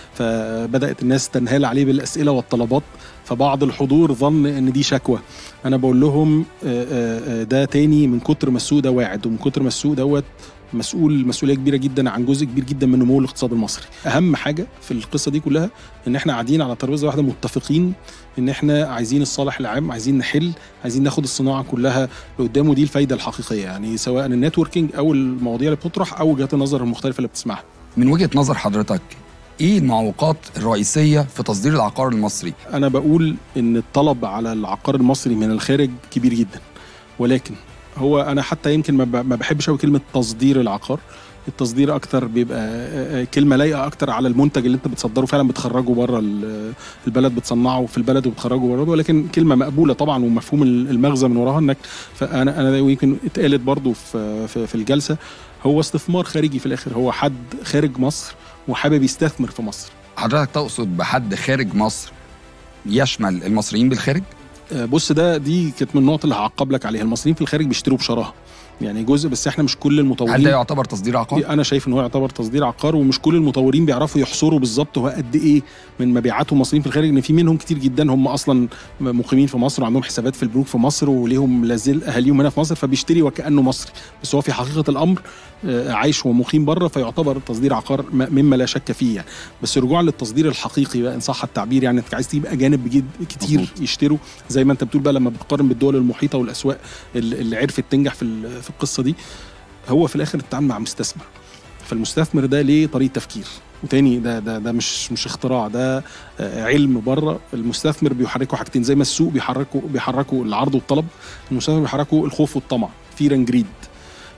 فبدات الناس تنهال عليه بالاسئله والطلبات فبعض الحضور ظن ان دي شكوى انا بقول لهم آه، آه، آه، ده تاني من كتر ما السوق ده واعد ومن كتر ما السوق دوت مسؤول مسؤوليه كبيره جدا عن جزء كبير جدا من نمو الاقتصاد المصري اهم حاجه في القصه دي كلها ان احنا قاعدين على ترابيزه واحده متفقين ان احنا عايزين الصالح العام عايزين نحل عايزين ناخد الصناعه كلها لقدام ودي الفايده الحقيقيه يعني سواء النتوركينج او المواضيع اللي بتطرح او وجهات النظر المختلفه اللي بتسمعها من وجهه نظر حضرتك ايه المعوقات الرئيسيه في تصدير العقار المصري انا بقول ان الطلب على العقار المصري من الخارج كبير جدا ولكن هو انا حتى يمكن ما ب- ما بحبش قوي كلمه تصدير العقار التصدير اكتر بيبقى آه، آه، كلمه لايقه اكتر على المنتج اللي انت بتصدره فعلا بتخرجه بره ال- البلد بتصنعه في البلد وبتخرجه بره ولكن كلمه مقبوله طبعا ومفهوم ال- المغزى من وراها انك فانا انا يمكن اتقالت برضو في في, في الجلسه هو استثمار خارجي في الاخر هو حد خارج مصر وحابب يستثمر في مصر حضرتك تقصد بحد خارج مصر يشمل المصريين بالخارج آه، بص ده دي كانت من النقط اللي هعقب لك عليها المصريين في الخارج بيشتروا بشراهه يعني جزء بس احنا مش كل المطورين هل ده يعتبر تصدير عقار انا شايف ان هو يعتبر تصدير عقار ومش كل المطورين بيعرفوا يحصروا بالظبط هو قد ايه من مبيعاتهم مصريين في الخارج ان في منهم كتير جدا هم اصلا مقيمين في مصر وعندهم حسابات في البنوك في مصر وليهم لازال اهاليهم هنا في مصر فبيشتري وكانه مصري بس هو في حقيقه الامر آه، عايش ومقيم بره فيعتبر تصدير عقار م- مما لا شك فيه يعني بس رجوعا للتصدير الحقيقي بقى ان صح التعبير يعني انت عايز تجيب اجانب جد كتير مظبوط. يشتروا زي ما انت بتقول بقى لما بتقارن بالدول المحيطه والاسواق اللي اللي عرفت تنجح في ال- في القصه دي هو في الاخر التعامل مع مستثمر فالمستثمر ده ليه طريقه تفكير وتاني ده ده ده مش مش اختراع ده آه، علم بره المستثمر بيحركوا حاجتين زي ما السوق بيحركوا بيحركوا العرض والطلب المستثمر بيحركوا الخوف والطمع فير اند جريد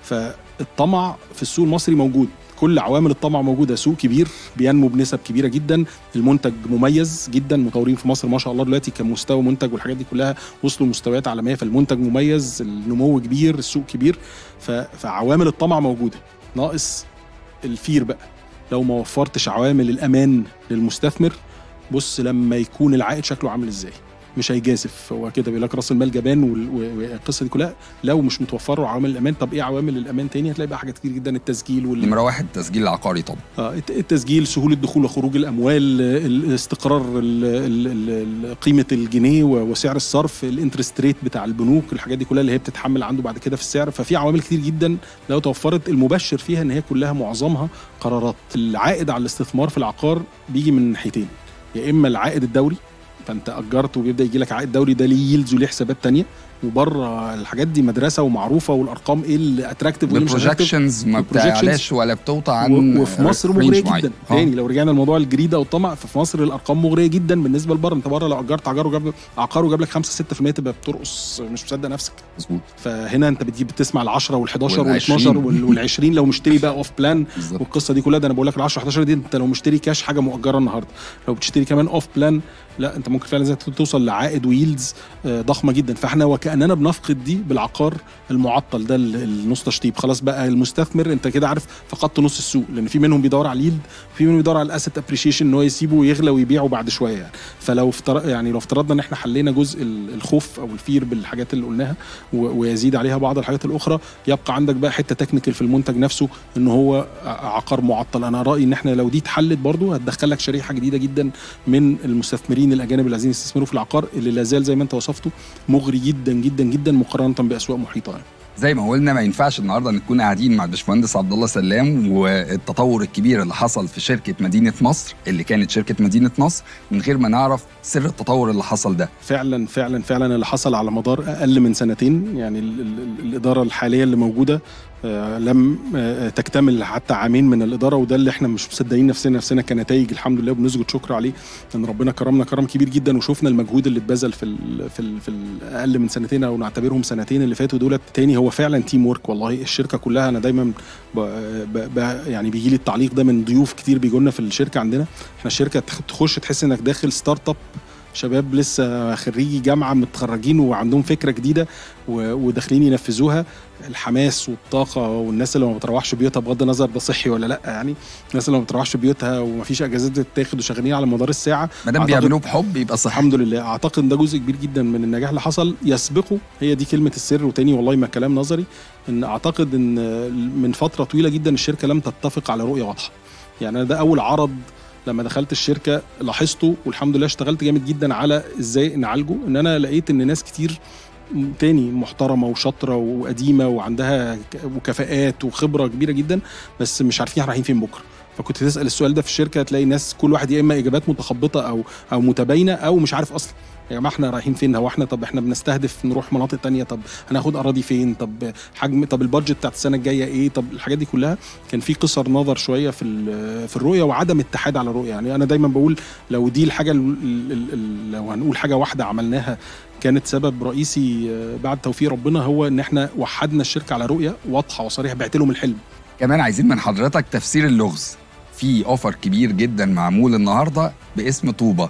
فالطمع في السوق المصري موجود كل عوامل الطمع موجوده سوق كبير بينمو بنسب كبيره جدا المنتج مميز جدا مطورين في مصر ما شاء الله دلوقتي كمستوى منتج والحاجات دي كلها وصلوا لمستويات عالميه فالمنتج مميز النمو كبير السوق كبير ف- فعوامل الطمع موجوده ناقص الفير بقى لو ما وفرتش عوامل الامان للمستثمر بص لما يكون العائد شكله عامل ازاي مش هيجازف هو كده بيقول لك راس المال جبان وال- و- والقصه دي كلها لو مش متوفر له عوامل الامان طب ايه عوامل الامان تاني هتلاقي بقى حاجات كتير جدا التسجيل وال... نمره واحد التسجيل العقاري طبعا آه، الت- التسجيل سهوله دخول وخروج الاموال آه، الاستقرار ال- ال- ال- ال- قيمه الجنيه و- وسعر الصرف الانترست ريت بتاع البنوك الحاجات دي كلها اللي هي بتتحمل عنده بعد كده في السعر ففي عوامل كتير جدا لو توفرت المبشر فيها ان هي كلها معظمها قرارات العائد على الاستثمار في العقار بيجي من ناحيتين يا اما العائد الدوري فانت اجرت وبيبدا يجي لك عائد دوري ده ليه يلز وليه حسابات تانية وبره الحاجات دي مدرسه ومعروفه والارقام ايه اللي اتراكتيف وايه اللي مش attractive. البروجكشنز ما الprojections بتعلاش ولا بتوطى عن و- وفي مصر range مغريه معين. جدا آه. تاني لو رجعنا لموضوع الجريده والطمع ففي مصر الارقام مغريه جدا بالنسبه لبره انت بره لو اجرت عقار وجاب عقار وجاب لك 5 6% تبقى بترقص مش مصدق نفسك مظبوط فهنا انت بتجيب بتسمع ال 10 وال 11 وال والعشرين. 12 وال 20 لو مشتري بقى اوف بلان بالظبط والقصه دي كلها ده انا بقول لك ال 10 11 دي انت لو مشتري كاش حاجه مؤجره النهارده لو بتشتري كمان اوف بلان لا انت ممكن فعلا زي ما تقول توصل لعائد ويلدز آه، ضخمه جدا فاحنا وكاننا بنفقد دي بالعقار المعطل ده ال- النص تشطيب خلاص بقى المستثمر انت كده عارف فقدت نص السوق لان في منهم بيدور على اليلد وفي منهم بيدور على الاسيت ابريشيشن ان هو يسيبه ويغلى ويبيعه بعد شويه يعني فلو افتر... يعني لو افترضنا ان احنا حلينا جزء ال- الخوف او الفير بالحاجات اللي قلناها و- ويزيد عليها بعض الحاجات الاخرى يبقى عندك بقى حته تكنيكال في المنتج نفسه ان هو ع- عقار معطل انا رايي ان احنا لو دي اتحلت برضو هتدخل لك شريحه جديده جدا من المستثمرين الاجانب اللي عايزين يستثمروا في العقار اللي لا زال زي ما انت وصفته مغري جدا جدا جدا مقارنه باسواق محيطه يعني. زي ما قلنا ما ينفعش النهارده نكون قاعدين مع الباشمهندس عبد الله سلام والتطور الكبير اللي حصل في شركه مدينه مصر اللي كانت شركه مدينه نصر من غير ما نعرف سر التطور اللي حصل ده فعلا فعلا فعلا اللي حصل على مدار اقل من سنتين يعني ال ال الاداره الحاليه اللي موجوده آه، لم آه، تكتمل حتى عامين من الاداره وده اللي احنا مش مصدقين نفسنا نفسنا كنتائج الحمد لله وبنسجد شكر عليه ان ربنا كرمنا كرم كبير جدا وشفنا المجهود اللي اتبذل في ال في ال في الاقل من سنتين او نعتبرهم سنتين اللي فاتوا دولت تاني هو فعلا تيم ورك والله الشركه كلها انا دايما ب ب ب يعني بيجي لي التعليق ده من ضيوف كتير بيجوا لنا في الشركه عندنا احنا الشركه تخ- تخش تحس انك داخل ستارت اب شباب لسه خريجي جامعه متخرجين وعندهم فكره جديده و- وداخلين ينفذوها الحماس والطاقه والناس اللي ما بتروحش بيوتها بغض النظر ده صحي ولا لا يعني الناس اللي ما بتروحش بيوتها ومفيش اجازات بتتاخد وشغالين على مدار الساعه ما دام أعتقد- بيعملوه بحب يبقى صح الحمد لله اعتقد ان ده جزء كبير جدا من النجاح اللي حصل يسبقه هي دي كلمه السر وتاني والله ما كلام نظري ان اعتقد ان من فتره طويله جدا الشركه لم تتفق على رؤيه واضحه يعني أنا ده اول عرض لما دخلت الشركه لاحظته والحمد لله اشتغلت جامد جدا على ازاي نعالجه ان انا لقيت ان ناس كتير م- تاني محترمه وشاطره وقديمه وعندها ك- وكفاءات وخبره كبيره جدا بس مش عارفين احنا رايحين فين بكره فكنت تسال السؤال ده في الشركه تلاقي ناس كل واحد يا اما اجابات متخبطه او او متباينه او مش عارف اصلا يا جماعه احنا رايحين فين هو احنا طب احنا بنستهدف نروح مناطق تانية طب هناخد اراضي فين طب حجم طب البادجت بتاعت السنه الجايه ايه طب الحاجات دي كلها كان في قصر نظر شويه في ال- في الرؤيه وعدم اتحاد على الرؤيه يعني انا دايما بقول لو دي الحاجه ال- ال- ال- ال- لو هنقول حاجه واحده عملناها كانت سبب رئيسي آه، بعد توفيق ربنا هو ان احنا وحدنا الشركه على رؤيه واضحه وصريحه بعت لهم الحلم كمان عايزين من حضرتك تفسير اللغز في اوفر كبير جدا معمول النهارده باسم طوبه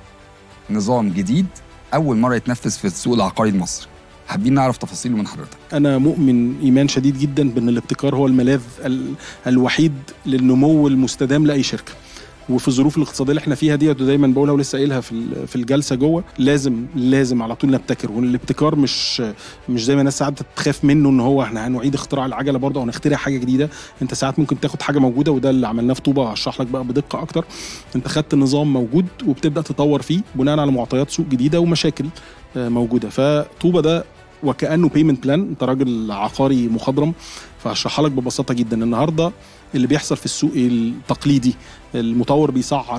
نظام جديد اول مره يتنفذ في السوق العقاري المصري حابين نعرف تفاصيله من حضرتك انا مؤمن ايمان شديد جدا بان الابتكار هو الملاذ ال- الوحيد للنمو المستدام لاي شركه وفي الظروف الاقتصاديه اللي احنا فيها ديت ودايما بقولها ولسه قايلها في ال- في الجلسه جوه لازم لازم على طول نبتكر والابتكار مش مش زي ما الناس ساعات بتخاف منه ان هو احنا هنعيد اختراع العجله برضه او نخترع حاجه جديده انت ساعات ممكن تاخد حاجه موجوده وده اللي عملناه في طوبه هشرح لك بقى بدقه اكتر انت خدت نظام موجود وبتبدا تطور فيه بناء على معطيات سوق جديده ومشاكل آه، موجوده فطوبه ده وكانه بيمنت بلان انت راجل عقاري مخضرم فهشرحها لك ببساطه جدا النهارده اللي بيحصل في السوق التقليدي المطور بيسعر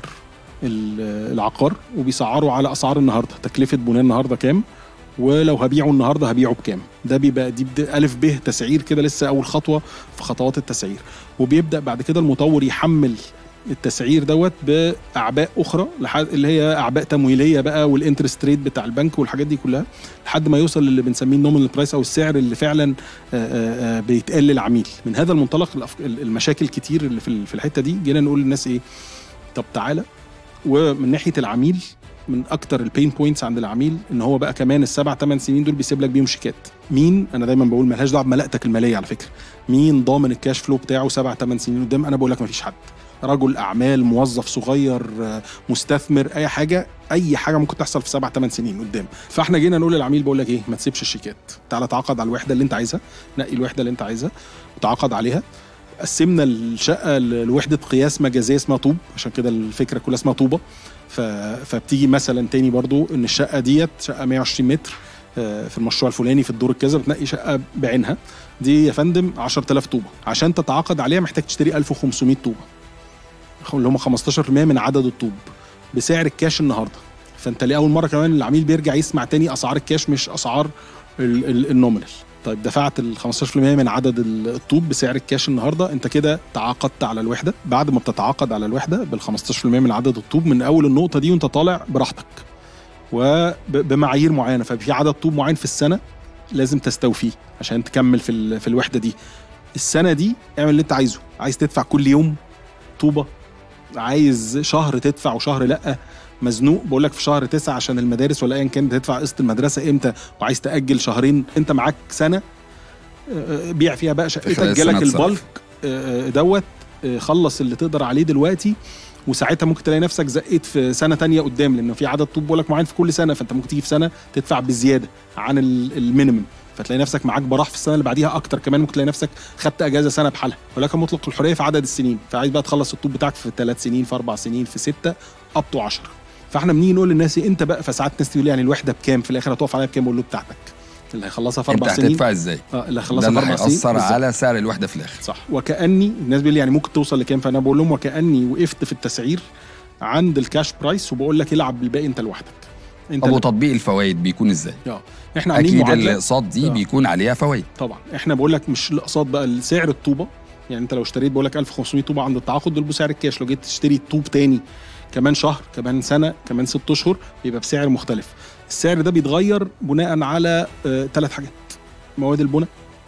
ال- العقار وبيسعره على اسعار النهارده تكلفه بناء النهارده كام ولو هبيعه النهارده هبيعه بكام ده بيبقى دي بد- الف ب تسعير كده لسه اول خطوه في خطوات التسعير وبيبدا بعد كده المطور يحمل التسعير دوت باعباء اخرى لحد اللي هي اعباء تمويليه بقى والانترست ريت بتاع البنك والحاجات دي كلها لحد ما يوصل للي بنسميه النومينال برايس او السعر اللي فعلا آه، آه، آه، بيتقال للعميل من هذا المنطلق الأف- المشاكل كتير اللي في ال- في الحته دي جينا نقول للناس ايه طب تعالى ومن ناحيه العميل من اكتر البين بوينتس عند العميل ان هو بقى كمان السبع ثمان سنين دول بيسيب لك بيهم شيكات مين انا دايما بقول ملهاش دعوه بملاءتك الماليه على فكره مين ضامن الكاش فلو بتاعه سبع ثمان سنين قدام انا بقول لك مفيش حد رجل اعمال موظف صغير آه، مستثمر اي حاجه اي حاجه ممكن تحصل في سبع ثمان سنين قدام فاحنا جينا نقول للعميل بقول لك ايه ما تسيبش الشيكات تعالى تعاقد على الوحده اللي انت عايزها نقي الوحده اللي انت عايزها وتعاقد عليها قسمنا الشقه ل- لوحده قياس مجازيه اسمها طوب عشان كده الفكره كلها اسمها طوبه ف... فبتيجي مثلا تاني برضو ان الشقه ديت شقه 120 متر آه، في المشروع الفلاني في الدور الكذا بتنقي شقه بعينها دي يا فندم 10000 طوبه عشان تتعاقد عليها محتاج تشتري 1500 طوبه اللي هم 15% من عدد الطوب بسعر الكاش النهارده فانت لاول مره كمان العميل بيرجع يسمع تاني اسعار الكاش مش اسعار ال- ال- النومينال طيب دفعت ال 15% من عدد ال- الطوب بسعر الكاش النهارده انت كده تعاقدت على الوحده بعد ما بتتعاقد على الوحده بال 15% من عدد الطوب من اول النقطه دي وانت طالع براحتك وبمعايير معينه ففي عدد طوب معين في السنه لازم تستوفيه عشان تكمل في ال- في الوحده دي السنه دي اعمل اللي انت عايزه عايز تدفع كل يوم طوبه عايز شهر تدفع وشهر لا مزنوق بقول لك في شهر تسعة عشان المدارس ولا ايا كان بتدفع قسط المدرسه امتى وعايز تاجل شهرين انت معاك سنه آه، بيع فيها بقى شقتك خلال جالك السنة اتصرف. البلك آه، آه، دوت آه، خلص اللي تقدر عليه دلوقتي وساعتها ممكن تلاقي نفسك زقيت في سنه تانية قدام لانه في عدد طوب بقول لك معين في كل سنه فانت ممكن تيجي في سنه تدفع بزياده عن ال- المينيمم فتلاقي نفسك معاك براح في السنه اللي بعديها اكتر كمان ممكن تلاقي نفسك خدت اجازه سنه بحالها ولكن مطلق الحريه في عدد السنين فعايز بقى تخلص الطوب بتاعك في ثلاث سنين في اربع سنين في سته اب تو 10 فاحنا بنيجي نقول للناس إيه، انت بقى فساعات الناس تقول لي يعني الوحده بكام في الاخر هتقف عليها بكام اقول له بتاعتك اللي هيخلصها في انت اربع سنين هتدفع ازاي اه اللي ده هيخلصها اللي في اربع سنين هيأثر بالظبط. على سعر الوحده في الاخر صح وكاني الناس بيقول لي يعني ممكن توصل لكام فانا بقول لهم وكاني وقفت في التسعير عند الكاش برايس وبقول لك العب بالباقي انت لوحدك انت طب اللي- وتطبيق الفوائد بيكون ازاي اه احنا عاملين اكيد معادله الاقساط دي آه. بيكون عليها فوائد طبعا احنا بقول لك مش الاقساط بقى سعر الطوبه يعني انت لو اشتريت بقول لك 1500 طوبه عند التعاقد دول بسعر الكاش لو جيت تشتري طوب تاني كمان شهر كمان سنه كمان ست اشهر بيبقى بسعر مختلف السعر ده بيتغير بناء على ثلاث حاجات مواد البناء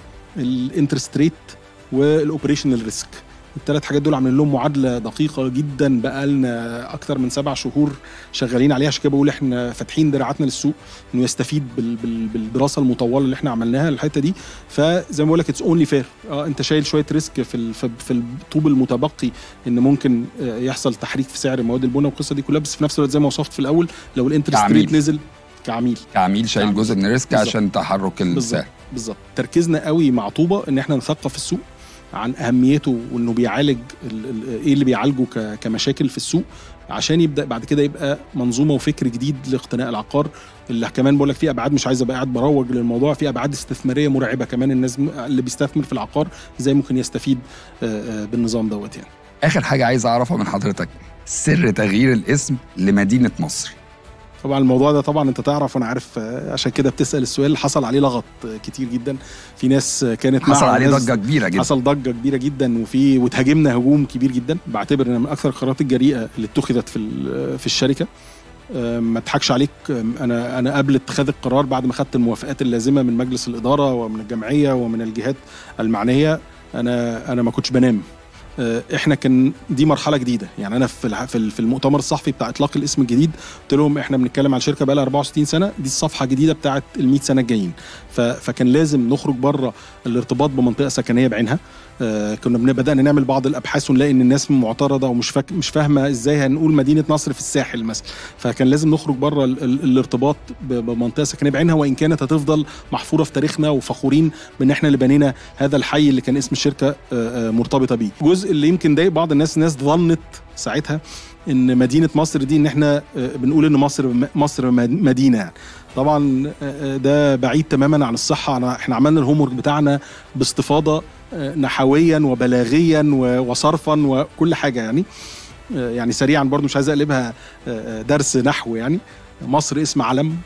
الانترست ريت والاوبريشنال ريسك الثلاث حاجات دول عاملين لهم معادله دقيقه جدا بقى لنا اكتر من سبع شهور شغالين عليها عشان كده بقول احنا فاتحين دراعاتنا للسوق انه يستفيد بال بال بالدراسه المطوله اللي احنا عملناها الحته دي فزي ما بقول لك اتس اونلي فير اه انت شايل شويه ريسك في ال- في في الطوب المتبقي ان ممكن آه، يحصل تحريك في سعر مواد البناء والقصه دي كلها بس في نفس الوقت زي ما وصفت في الاول لو الانترست كعميل. ريت نزل كعميل كعميل شايل كعميل. جزء من الريسك بالظبط. عشان تحرك بالظبط السعر بالظبط تركيزنا قوي مع طوبه ان احنا نثقف السوق عن اهميته وانه بيعالج ال- ال- ايه اللي بيعالجه ك- كمشاكل في السوق عشان يبدا بعد كده يبقى منظومه وفكر جديد لاقتناء العقار اللي كمان بقول لك في ابعاد مش عايز ابقى قاعد بروج للموضوع في ابعاد استثماريه مرعبه كمان الناس م- اللي بيستثمر في العقار ازاي ممكن يستفيد آه، آه، بالنظام دوت يعني اخر حاجه عايز اعرفها من حضرتك سر تغيير الاسم لمدينه مصر طبعا الموضوع ده طبعا انت تعرف وانا عارف آه، عشان كده بتسال السؤال حصل عليه لغط آه، كتير جدا في ناس آه، كانت مع حصل عليه وناس- ضجه كبيره جدا حصل ضجه كبيره جدا وفي وتهاجمنا هجوم كبير جدا بعتبر ان من اكثر القرارات الجريئه اللي اتخذت في ال- في الشركه أم، ما اضحكش عليك أم، انا انا قبل اتخاذ القرار بعد ما خدت الموافقات اللازمه من مجلس الاداره ومن الجمعيه ومن الجهات المعنيه انا انا ما كنتش بنام أه، احنا كان دي مرحله جديده يعني انا في الح- في ال- في المؤتمر الصحفي بتاع اطلاق الاسم الجديد قلت لهم احنا بنتكلم على شركه بقى لها 64 سنه دي الصفحه الجديده بتاعت ال 100 سنه الجايين ف- فكان لازم نخرج بره الارتباط بمنطقه سكنيه بعينها آه، كنا بن- بدانا نعمل بعض الابحاث ونلاقي ان الناس معترضه ومش فاك مش فاهمه ازاي هنقول مدينه نصر في الساحل مثلا فكان لازم نخرج بره ال- ال- الارتباط ب- بمنطقه سكنيه بعينها وان كانت هتفضل محفوره في تاريخنا وفخورين بان احنا اللي بنينا هذا الحي اللي كان اسم الشركه آه، آه، مرتبطه بيه الجزء اللي يمكن ضايق بعض الناس الناس ظنت ساعتها ان مدينه مصر دي ان احنا آه، بنقول ان مصر مصر مد- مدينه يعني طبعا آه، آه، ده بعيد تماما عن الصحه أنا- احنا عملنا الهوم ورك بتاعنا باستفاضه آه، نحويا وبلاغيا و- وصرفا وكل حاجه يعني آه، يعني سريعا برضو مش عايز اقلبها آه، آه، درس نحو يعني مصر اسم علم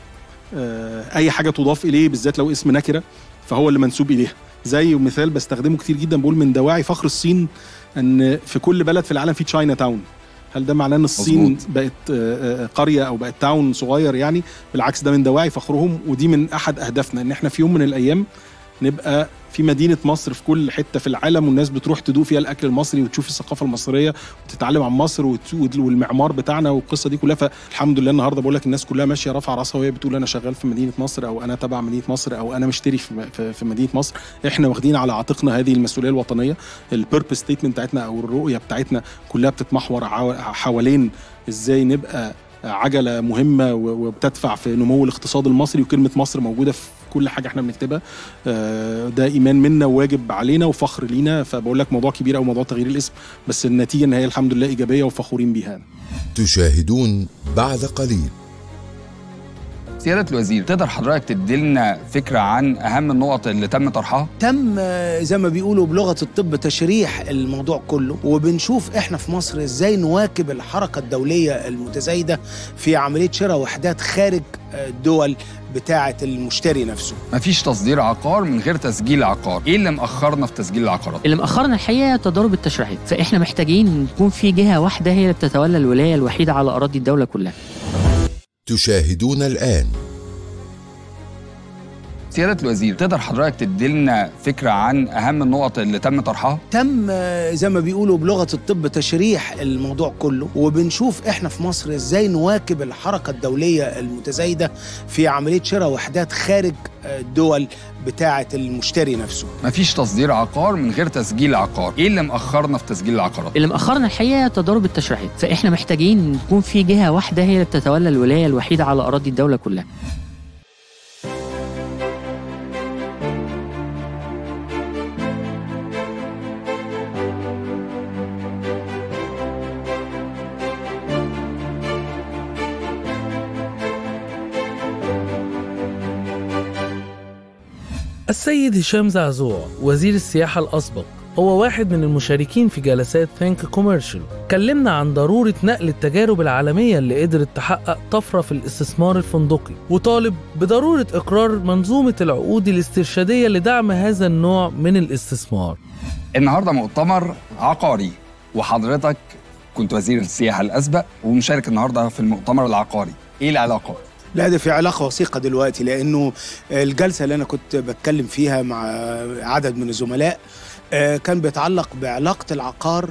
آه، اي حاجه تضاف اليه بالذات لو اسم نكره فهو اللي منسوب اليها زي مثال بستخدمه كتير جدا بقول من دواعي فخر الصين ان في كل بلد في العالم في تشاينا تاون هل ده معناه ان الصين مظبوط. بقت آه، آه، قريه او بقت تاون صغير يعني بالعكس ده من دواعي فخرهم ودي من احد اهدافنا ان احنا في يوم من الايام نبقى في مدينه مصر في كل حته في العالم والناس بتروح تدوق فيها الاكل المصري وتشوف الثقافه المصريه وتتعلم عن مصر وت- والمعمار بتاعنا والقصه دي كلها فالحمد لله النهارده بقول لك الناس كلها ماشيه رافعه راسها وهي بتقول انا شغال في مدينه مصر او انا تبع مدينه مصر او انا مشتري في م- في- في مدينه مصر احنا واخدين على عاتقنا هذه المسؤوليه الوطنيه البيربس ستيتمنت بتاعتنا او الرؤيه بتاعتنا كلها بتتمحور عو- حوالين ازاي نبقى عجله مهمه و- وبتدفع في نمو الاقتصاد المصري وكلمه مصر موجوده في كل حاجه احنا بنكتبها آه، ده ايمان منا وواجب علينا وفخر لينا فبقول لك موضوع كبير او موضوع تغيير الاسم بس النتيجه ان هي الحمد لله ايجابيه وفخورين بيها تشاهدون بعد قليل سياده الوزير تقدر حضرتك تدي لنا فكره عن اهم النقط اللي تم طرحها تم آه، زي ما بيقولوا بلغه الطب تشريح الموضوع كله وبنشوف احنا في مصر ازاي نواكب الحركه الدوليه المتزايده في عمليه شراء وحدات خارج آه، الدول بتاعه المشتري نفسه مفيش تصدير عقار من غير تسجيل عقار ايه اللي مأخرنا في تسجيل العقارات اللي مأخرنا الحقيقه تضارب التشريعات فاحنا محتاجين يكون في جهه واحده هي اللي بتتولى الولايه الوحيده على اراضي الدوله كلها تشاهدون الآن سياده الوزير تقدر حضرتك تدي لنا فكره عن اهم النقط اللي تم طرحها تم آه، زي ما بيقولوا بلغه الطب تشريح الموضوع كله وبنشوف احنا في مصر ازاي نواكب الحركه الدوليه المتزايده في عمليه شراء وحدات خارج آه، الدول بتاعه المشتري نفسه مفيش تصدير عقار من غير تسجيل عقار ايه اللي مأخرنا في تسجيل العقارات اللي مأخرنا الحقيقه تضارب التشريعات فاحنا محتاجين يكون في جهه واحده هي اللي بتتولى الولايه الوحيده على اراضي الدوله كلها السيد هشام زعزوع وزير السياحة الأسبق هو واحد من المشاركين في جلسات ثينك كوميرشال كلمنا عن ضرورة نقل التجارب العالمية اللي قدرت تحقق طفرة في الاستثمار الفندقي وطالب بضرورة إقرار منظومة العقود الاسترشادية لدعم هذا النوع من الاستثمار النهارده مؤتمر عقاري وحضرتك كنت وزير السياحه الاسبق ومشارك النهارده في المؤتمر العقاري ايه العلاقه لا ده في علاقة وثيقة دلوقتي لأنه الجلسة اللي أنا كنت بتكلم فيها مع عدد من الزملاء آه، كان بيتعلق بعلاقة العقار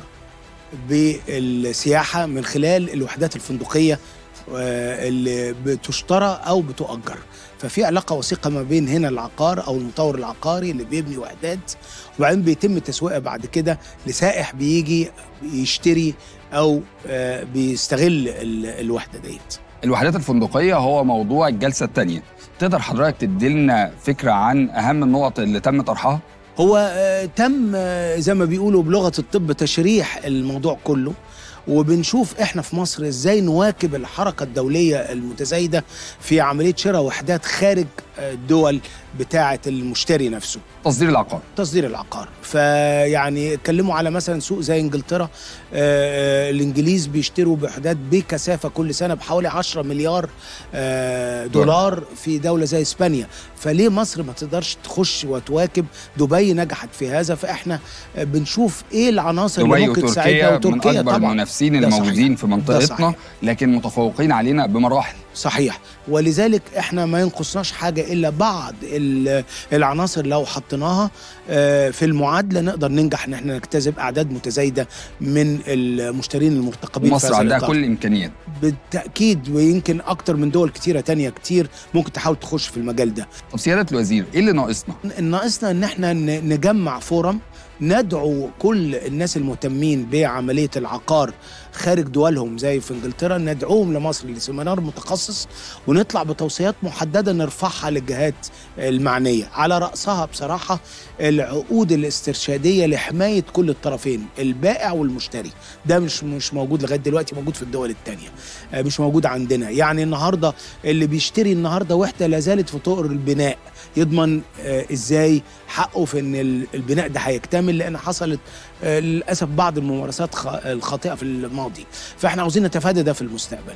بالسياحة من خلال الوحدات الفندقية آه، اللي بتشترى أو بتؤجر ففي علاقة وثيقة ما بين هنا العقار أو المطور العقاري اللي بيبني وحدات وبعدين بيتم التسويق بعد كده لسائح بيجي يشتري أو آه، بيستغل ال- الوحدة ديت الوحدات الفندقيه هو موضوع الجلسه الثانيه تقدر حضرتك تدي لنا فكره عن اهم النقط اللي تم طرحها هو آه، تم آه، زي ما بيقولوا بلغه الطب تشريح الموضوع كله وبنشوف احنا في مصر ازاي نواكب الحركه الدوليه المتزايده في عمليه شراء وحدات خارج آه، الدول بتاعه المشتري نفسه تصدير العقار تصدير العقار فيعني اتكلموا على مثلا سوق زي انجلترا آه، آه، الانجليز بيشتروا بوحدات بكثافه كل سنه بحوالي 10 مليار آه، دولار في دوله زي اسبانيا فليه مصر ما تقدرش تخش وتواكب دبي نجحت في هذا فاحنا آه، بنشوف ايه العناصر اللي دبي ممكن تساعدنا وتركيا من وتركيا اكبر طبعا المنافسين ده صحيح. الموجودين في ده منطقتنا صحيح. لكن متفوقين علينا بمراحل صحيح ولذلك احنا ما ينقصناش حاجه الا بعض ال- العناصر لو حطيناها آه، في المعادله نقدر ننجح ان احنا نجتذب اعداد متزايده من المشترين المرتقبين في مصر هذا عندها الإطار. كل الامكانيات بالتاكيد ويمكن اكتر من دول كتيره تانية كتير ممكن تحاول تخش في المجال ده طب سياده الوزير ايه اللي ناقصنا ناقصنا ان احنا ن- نجمع فورم ندعو كل الناس المهتمين بعمليه العقار خارج دولهم زي في انجلترا ندعوهم لمصر لسيمينار متخصص ونطلع بتوصيات محدده نرفعها للجهات المعنيه على راسها بصراحه العقود الاسترشاديه لحمايه كل الطرفين البائع والمشتري ده مش مش موجود لغايه دلوقتي موجود في الدول الثانيه مش موجود عندنا يعني النهارده اللي بيشتري النهارده وحده لا زالت في طور البناء يضمن آه، ازاي حقه في ان ال- البناء ده هيكتمل كامل لان حصلت آه، للاسف بعض الممارسات خ- الخاطئه في الماضي فاحنا عاوزين نتفادى ده في المستقبل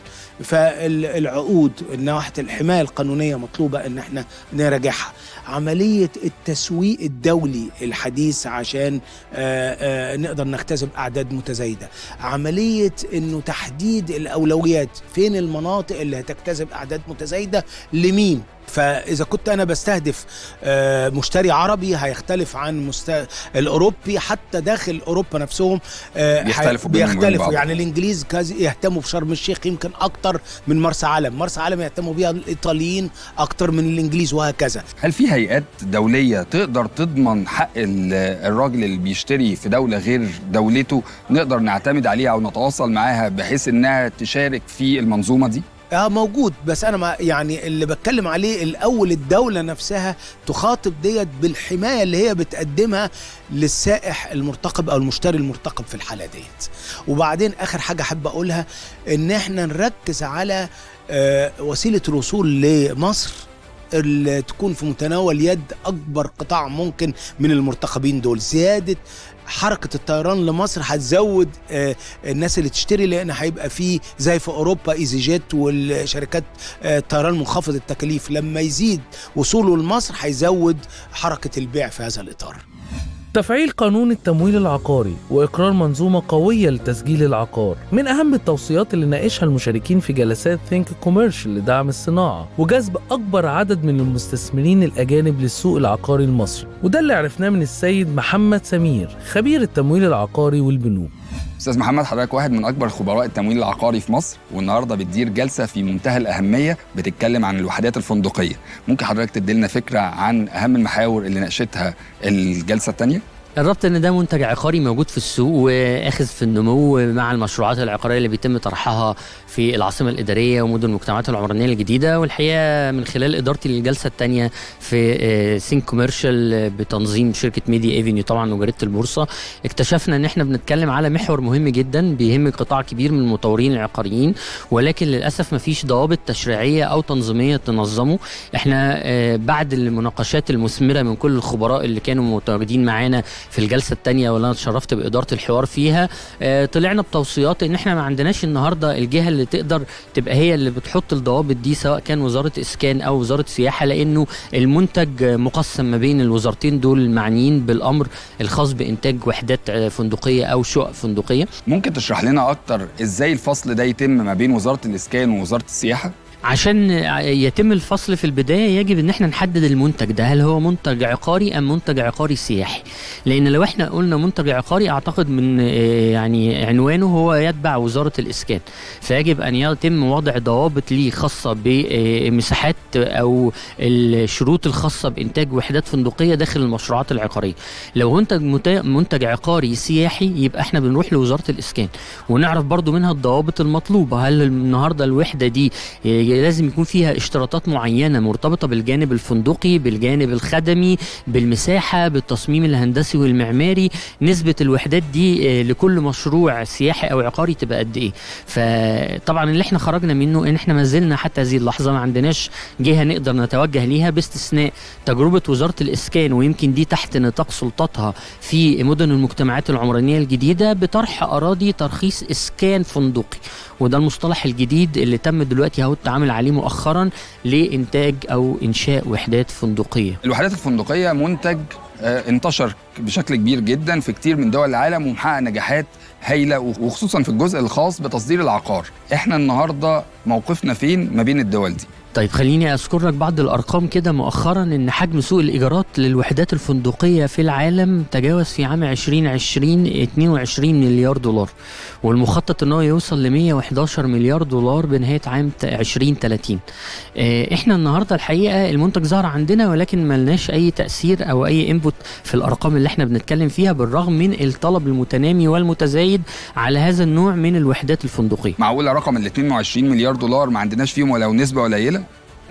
فالعقود نواحي الحمايه القانونيه مطلوبه ان احنا نراجعها عمليه التسويق الدولي الحديث عشان آه، آه، نقدر نختزل اعداد متزايده عمليه انه تحديد الاولويات فين المناطق اللي هتجتذب اعداد متزايده لمين فاذا كنت انا بستهدف آه، مشتري عربي هيختلف عن مست... الاوروبي حتى داخل اوروبا نفسهم آه، بيختلفوا ح- بينهم وبين بيختلفوا بعض. يعني الانجليز كاز- يهتموا بشرم الشيخ يمكن اكتر من مرسى علم مرسى علم يهتموا بيها الايطاليين اكتر من الانجليز وهكذا هل في هيئات دولية تقدر تضمن حق ال- الراجل اللي بيشتري في دولة غير دولته نقدر نعتمد عليها أو نتواصل معاها بحيث إنها تشارك في المنظومة دي؟ اه موجود بس انا ما يعني اللي بتكلم عليه الاول الدوله نفسها تخاطب ديت بالحمايه اللي هي بتقدمها للسائح المرتقب او المشتري المرتقب في الحاله ديت وبعدين اخر حاجه احب اقولها ان احنا نركز على آه وسيله الوصول لمصر اللي تكون في متناول يد اكبر قطاع ممكن من المرتقبين دول زياده حركه الطيران لمصر هتزود آه، الناس اللي تشتري لان هيبقى في زي في اوروبا ايزي جيت والشركات آه، الطيران منخفض التكاليف لما يزيد وصوله لمصر هيزود حركه البيع في هذا الاطار تفعيل قانون التمويل العقاري وإقرار منظومة قوية لتسجيل العقار من أهم التوصيات اللي ناقشها المشاركين في جلسات ثينك كوميرشال لدعم الصناعة وجذب أكبر عدد من المستثمرين الأجانب للسوق العقاري المصري وده اللي عرفناه من السيد محمد سمير خبير التمويل العقاري والبنوك أستاذ محمد حضرتك واحد من أكبر خبراء التمويل العقاري في مصر والنهاردة بتدير جلسة في منتهى الأهمية بتتكلم عن الوحدات الفندقية ممكن حضرتك تديلنا فكرة عن أهم المحاور اللي ناقشتها الجلسة الثانية؟ قربت ان ده منتج عقاري موجود في السوق واخذ في النمو مع المشروعات العقاريه اللي بيتم طرحها في العاصمه الاداريه ومدن المجتمعات العمرانيه الجديده والحقيقه من خلال ادارتي للجلسه الثانيه في سينك كوميرشال بتنظيم شركه ميديا ايفينيو طبعا وجريده البورصه اكتشفنا ان احنا بنتكلم على محور مهم جدا بيهم قطاع كبير من المطورين العقاريين ولكن للاسف ما فيش ضوابط تشريعيه او تنظيميه تنظمه احنا آه، بعد المناقشات المثمره من كل الخبراء اللي كانوا متواجدين معانا في الجلسه الثانيه واللي انا اتشرفت باداره الحوار فيها آه، طلعنا بتوصيات ان احنا ما عندناش النهارده الجهه اللي تقدر تبقى هي اللي بتحط الضوابط دي سواء كان وزاره اسكان او وزاره سياحه لانه المنتج آه، مقسم ما بين الوزارتين دول المعنيين بالامر الخاص بانتاج وحدات آه، فندقيه او شقق فندقيه ممكن تشرح لنا أكتر إزاي الفصل ده يتم ما بين وزارة الإسكان ووزارة السياحة؟ عشان يتم الفصل في البدايه يجب ان احنا نحدد المنتج ده هل هو منتج عقاري ام منتج عقاري سياحي لان لو احنا قلنا منتج عقاري اعتقد من آه، يعني عنوانه هو يتبع وزاره الاسكان فيجب ان يتم وضع ضوابط ليه خاصه بمساحات او الشروط الخاصه بانتاج وحدات فندقيه داخل المشروعات العقاريه لو منتج متا- منتج عقاري سياحي يبقى احنا بنروح لوزاره الاسكان ونعرف برضو منها الضوابط المطلوبه هل النهارده الوحده دي آه، لازم يكون فيها اشتراطات معينه مرتبطه بالجانب الفندقي بالجانب الخدمي بالمساحه بالتصميم الهندسي والمعماري نسبه الوحدات دي آه، لكل مشروع سياحي او عقاري تبقى قد ايه فطبعا اللي احنا خرجنا منه ان احنا ما زلنا حتى هذه اللحظه ما عندناش جهه نقدر نتوجه ليها باستثناء تجربه وزاره الاسكان ويمكن دي تحت نطاق سلطاتها في مدن المجتمعات العمرانيه الجديده بطرح اراضي ترخيص اسكان فندقي وده المصطلح الجديد اللي تم دلوقتي اهو التعامل عليه مؤخرا لانتاج او انشاء وحدات فندقيه الوحدات الفندقية منتج آه، انتشر بشكل كبير جدا في كتير من دول العالم ومحقق نجاحات هايلة وخصوصا في الجزء الخاص بتصدير العقار احنا النهاردة موقفنا فين ما بين الدول دي طيب خليني اذكر لك بعض الارقام كده مؤخرا ان حجم سوق الايجارات للوحدات الفندقيه في العالم تجاوز في عام 2020 22 مليار دولار والمخطط ان هو يوصل ل 111 مليار دولار بنهايه عام 2030 آه، احنا النهارده الحقيقه المنتج ظهر عندنا ولكن ملناش اي تاثير او اي انبوت في الارقام اللي احنا بنتكلم فيها بالرغم من الطلب المتنامي والمتزايد على هذا النوع من الوحدات الفندقيه معقولة رقم ال 22 مليار دولار ما عندناش فيهم ولو نسبة قليلة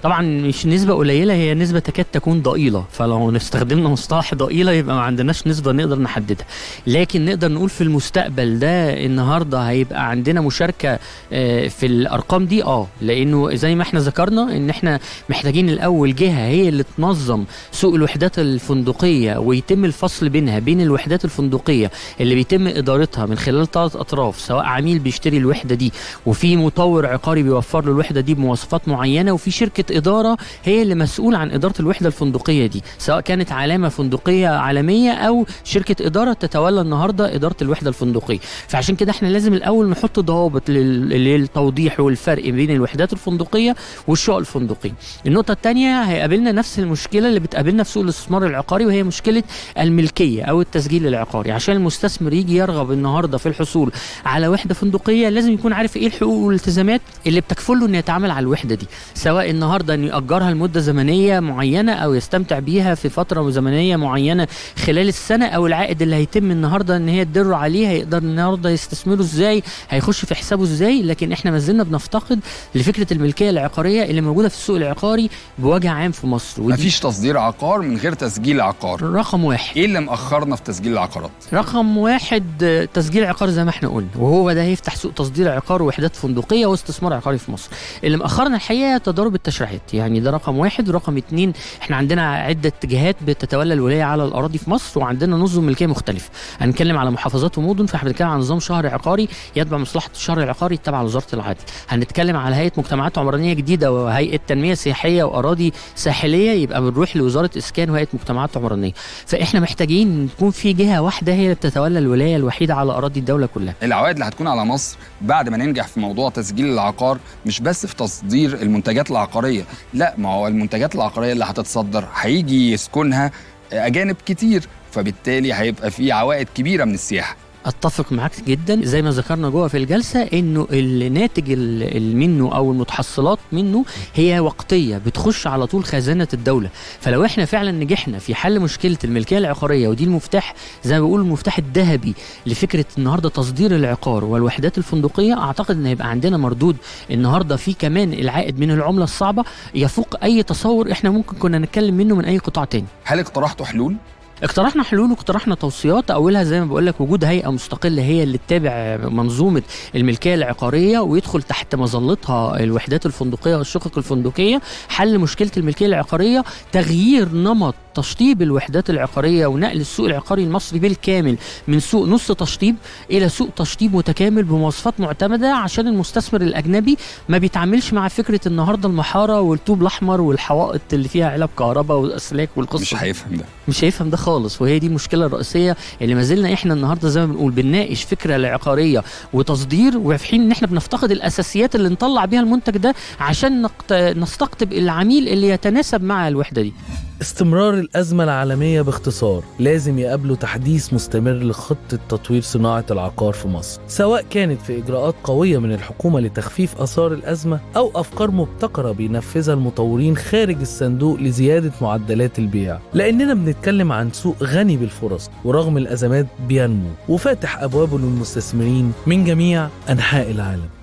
طبعا مش نسبة قليلة هي نسبة تكاد تكون ضئيلة فلو استخدمنا مصطلح ضئيلة يبقى ما عندناش نسبة نقدر نحددها لكن نقدر نقول في المستقبل ده النهاردة هيبقى عندنا مشاركة آه، في الأرقام دي اه لأنه زي ما احنا ذكرنا ان احنا محتاجين الأول جهة هي اللي تنظم سوق الوحدات الفندقية ويتم الفصل بينها بين الوحدات الفندقية اللي بيتم إدارتها من خلال ثلاث أطراف سواء عميل بيشتري الوحدة دي وفي مطور عقاري بيوفر له الوحدة دي بمواصفات معينة وفي شركة إدارة هي اللي مسؤول عن إدارة الوحدة الفندقية دي سواء كانت علامة فندقية عالمية أو شركة إدارة تتولى النهاردة إدارة الوحدة الفندقية فعشان كده احنا لازم الأول نحط ضوابط لل- للتوضيح والفرق بين الوحدات الفندقية والشقق الفندقية النقطة الثانية هيقابلنا نفس المشكلة اللي بتقابلنا في سوق الاستثمار العقاري وهي مشكلة الملكية أو التسجيل العقاري عشان المستثمر يجي يرغب النهاردة في الحصول على وحدة فندقية لازم يكون عارف إيه الحقوق والالتزامات اللي بتكفله إنه يتعامل على الوحدة دي سواء النهاردة إنه يأجرها لمدة زمنية معينة أو يستمتع بيها في فترة زمنية معينة خلال السنة أو العائد اللي هيتم النهاردة إن هي تدر عليه هيقدر النهاردة يستثمره إزاي هيخش في حسابه إزاي لكن إحنا ما زلنا بنفتقد لفكرة الملكية العقارية اللي موجودة في السوق العقاري بوجه عام في مصر ودي مفيش تصدير عقار من غير تسجيل عقار رقم واحد ايه اللي مأخرنا في تسجيل العقارات رقم واحد آه، تسجيل عقار زي ما احنا قلنا وهو ده هيفتح سوق تصدير عقار ووحدات فندقيه واستثمار عقاري في مصر اللي مأخرنا الحقيقه تضارب التشريعات يعني ده رقم واحد ورقم اتنين احنا عندنا عده جهات بتتولى الولايه على الاراضي في مصر وعندنا نظم ملكيه مختلفه هنتكلم على محافظات ومدن فاحنا بنتكلم عن نظام شهر عقاري يتبع مصلحه الشهر العقاري التابعه لوزاره العدل هنتكلم على هيئه مجتمعات عمرانيه جديده وهيئه تنميه سياحيه واراضي ساحليه يبقى بنروح لوزاره اسكان وهيئه مجتمعات عمرانيه فاحنا محتاجين تكون في جهه واحده هي اللي بتتولى الولايه الوحيده على اراضي الدوله كلها العوائد اللي هتكون على مصر بعد ما ننجح في موضوع تسجيل العقار مش بس في تصدير المنتجات العقاريه لا ما هو المنتجات العقاريه اللي هتتصدر هيجي يسكنها اجانب كتير فبالتالي هيبقى في عوائد كبيره من السياحه اتفق معاك جدا زي ما ذكرنا جوه في الجلسه انه الناتج ال- ال- منه او المتحصلات منه هي وقتيه بتخش على طول خزانه الدوله فلو احنا فعلا نجحنا في حل مشكله الملكيه العقاريه ودي المفتاح زي ما بقول المفتاح الذهبي لفكره النهارده تصدير العقار والوحدات الفندقيه اعتقد ان هيبقى عندنا مردود النهارده في كمان العائد من العمله الصعبه يفوق اي تصور احنا ممكن كنا نتكلم منه من اي قطاع تاني هل اقترحتوا حلول اقترحنا حلول واقترحنا توصيات اولها زي ما بقول لك وجود هيئه مستقله هي اللي تتابع منظومه الملكيه العقاريه ويدخل تحت مظلتها الوحدات الفندقيه والشقق الفندقيه حل مشكله الملكيه العقاريه تغيير نمط تشطيب الوحدات العقاريه ونقل السوق العقاري المصري بالكامل من سوق نص تشطيب الى سوق تشطيب متكامل بمواصفات معتمده عشان المستثمر الاجنبي ما بيتعاملش مع فكره النهارده المحاره والطوب الاحمر والحوائط اللي فيها علب كهرباء والاسلاك والقصه مش دي. هيفهم ده مش هيفهم ده خالص وهي دي المشكله الرئيسيه اللي ما زلنا احنا النهارده زي ما بنقول بنناقش فكره العقاريه وتصدير وفي حين ان احنا بنفتقد الاساسيات اللي نطلع بيها المنتج ده عشان نقت... نستقطب العميل اللي يتناسب مع الوحده دي استمرار الأزمة العالمية باختصار لازم يقابله تحديث مستمر لخطة تطوير صناعة العقار في مصر سواء كانت في إجراءات قوية من الحكومة لتخفيف آثار الأزمة أو أفكار مبتكرة بينفذها المطورين خارج الصندوق لزيادة معدلات البيع لأننا بنتكلم عن سوق غني بالفرص ورغم الأزمات بينمو وفاتح أبوابه للمستثمرين من جميع أنحاء العالم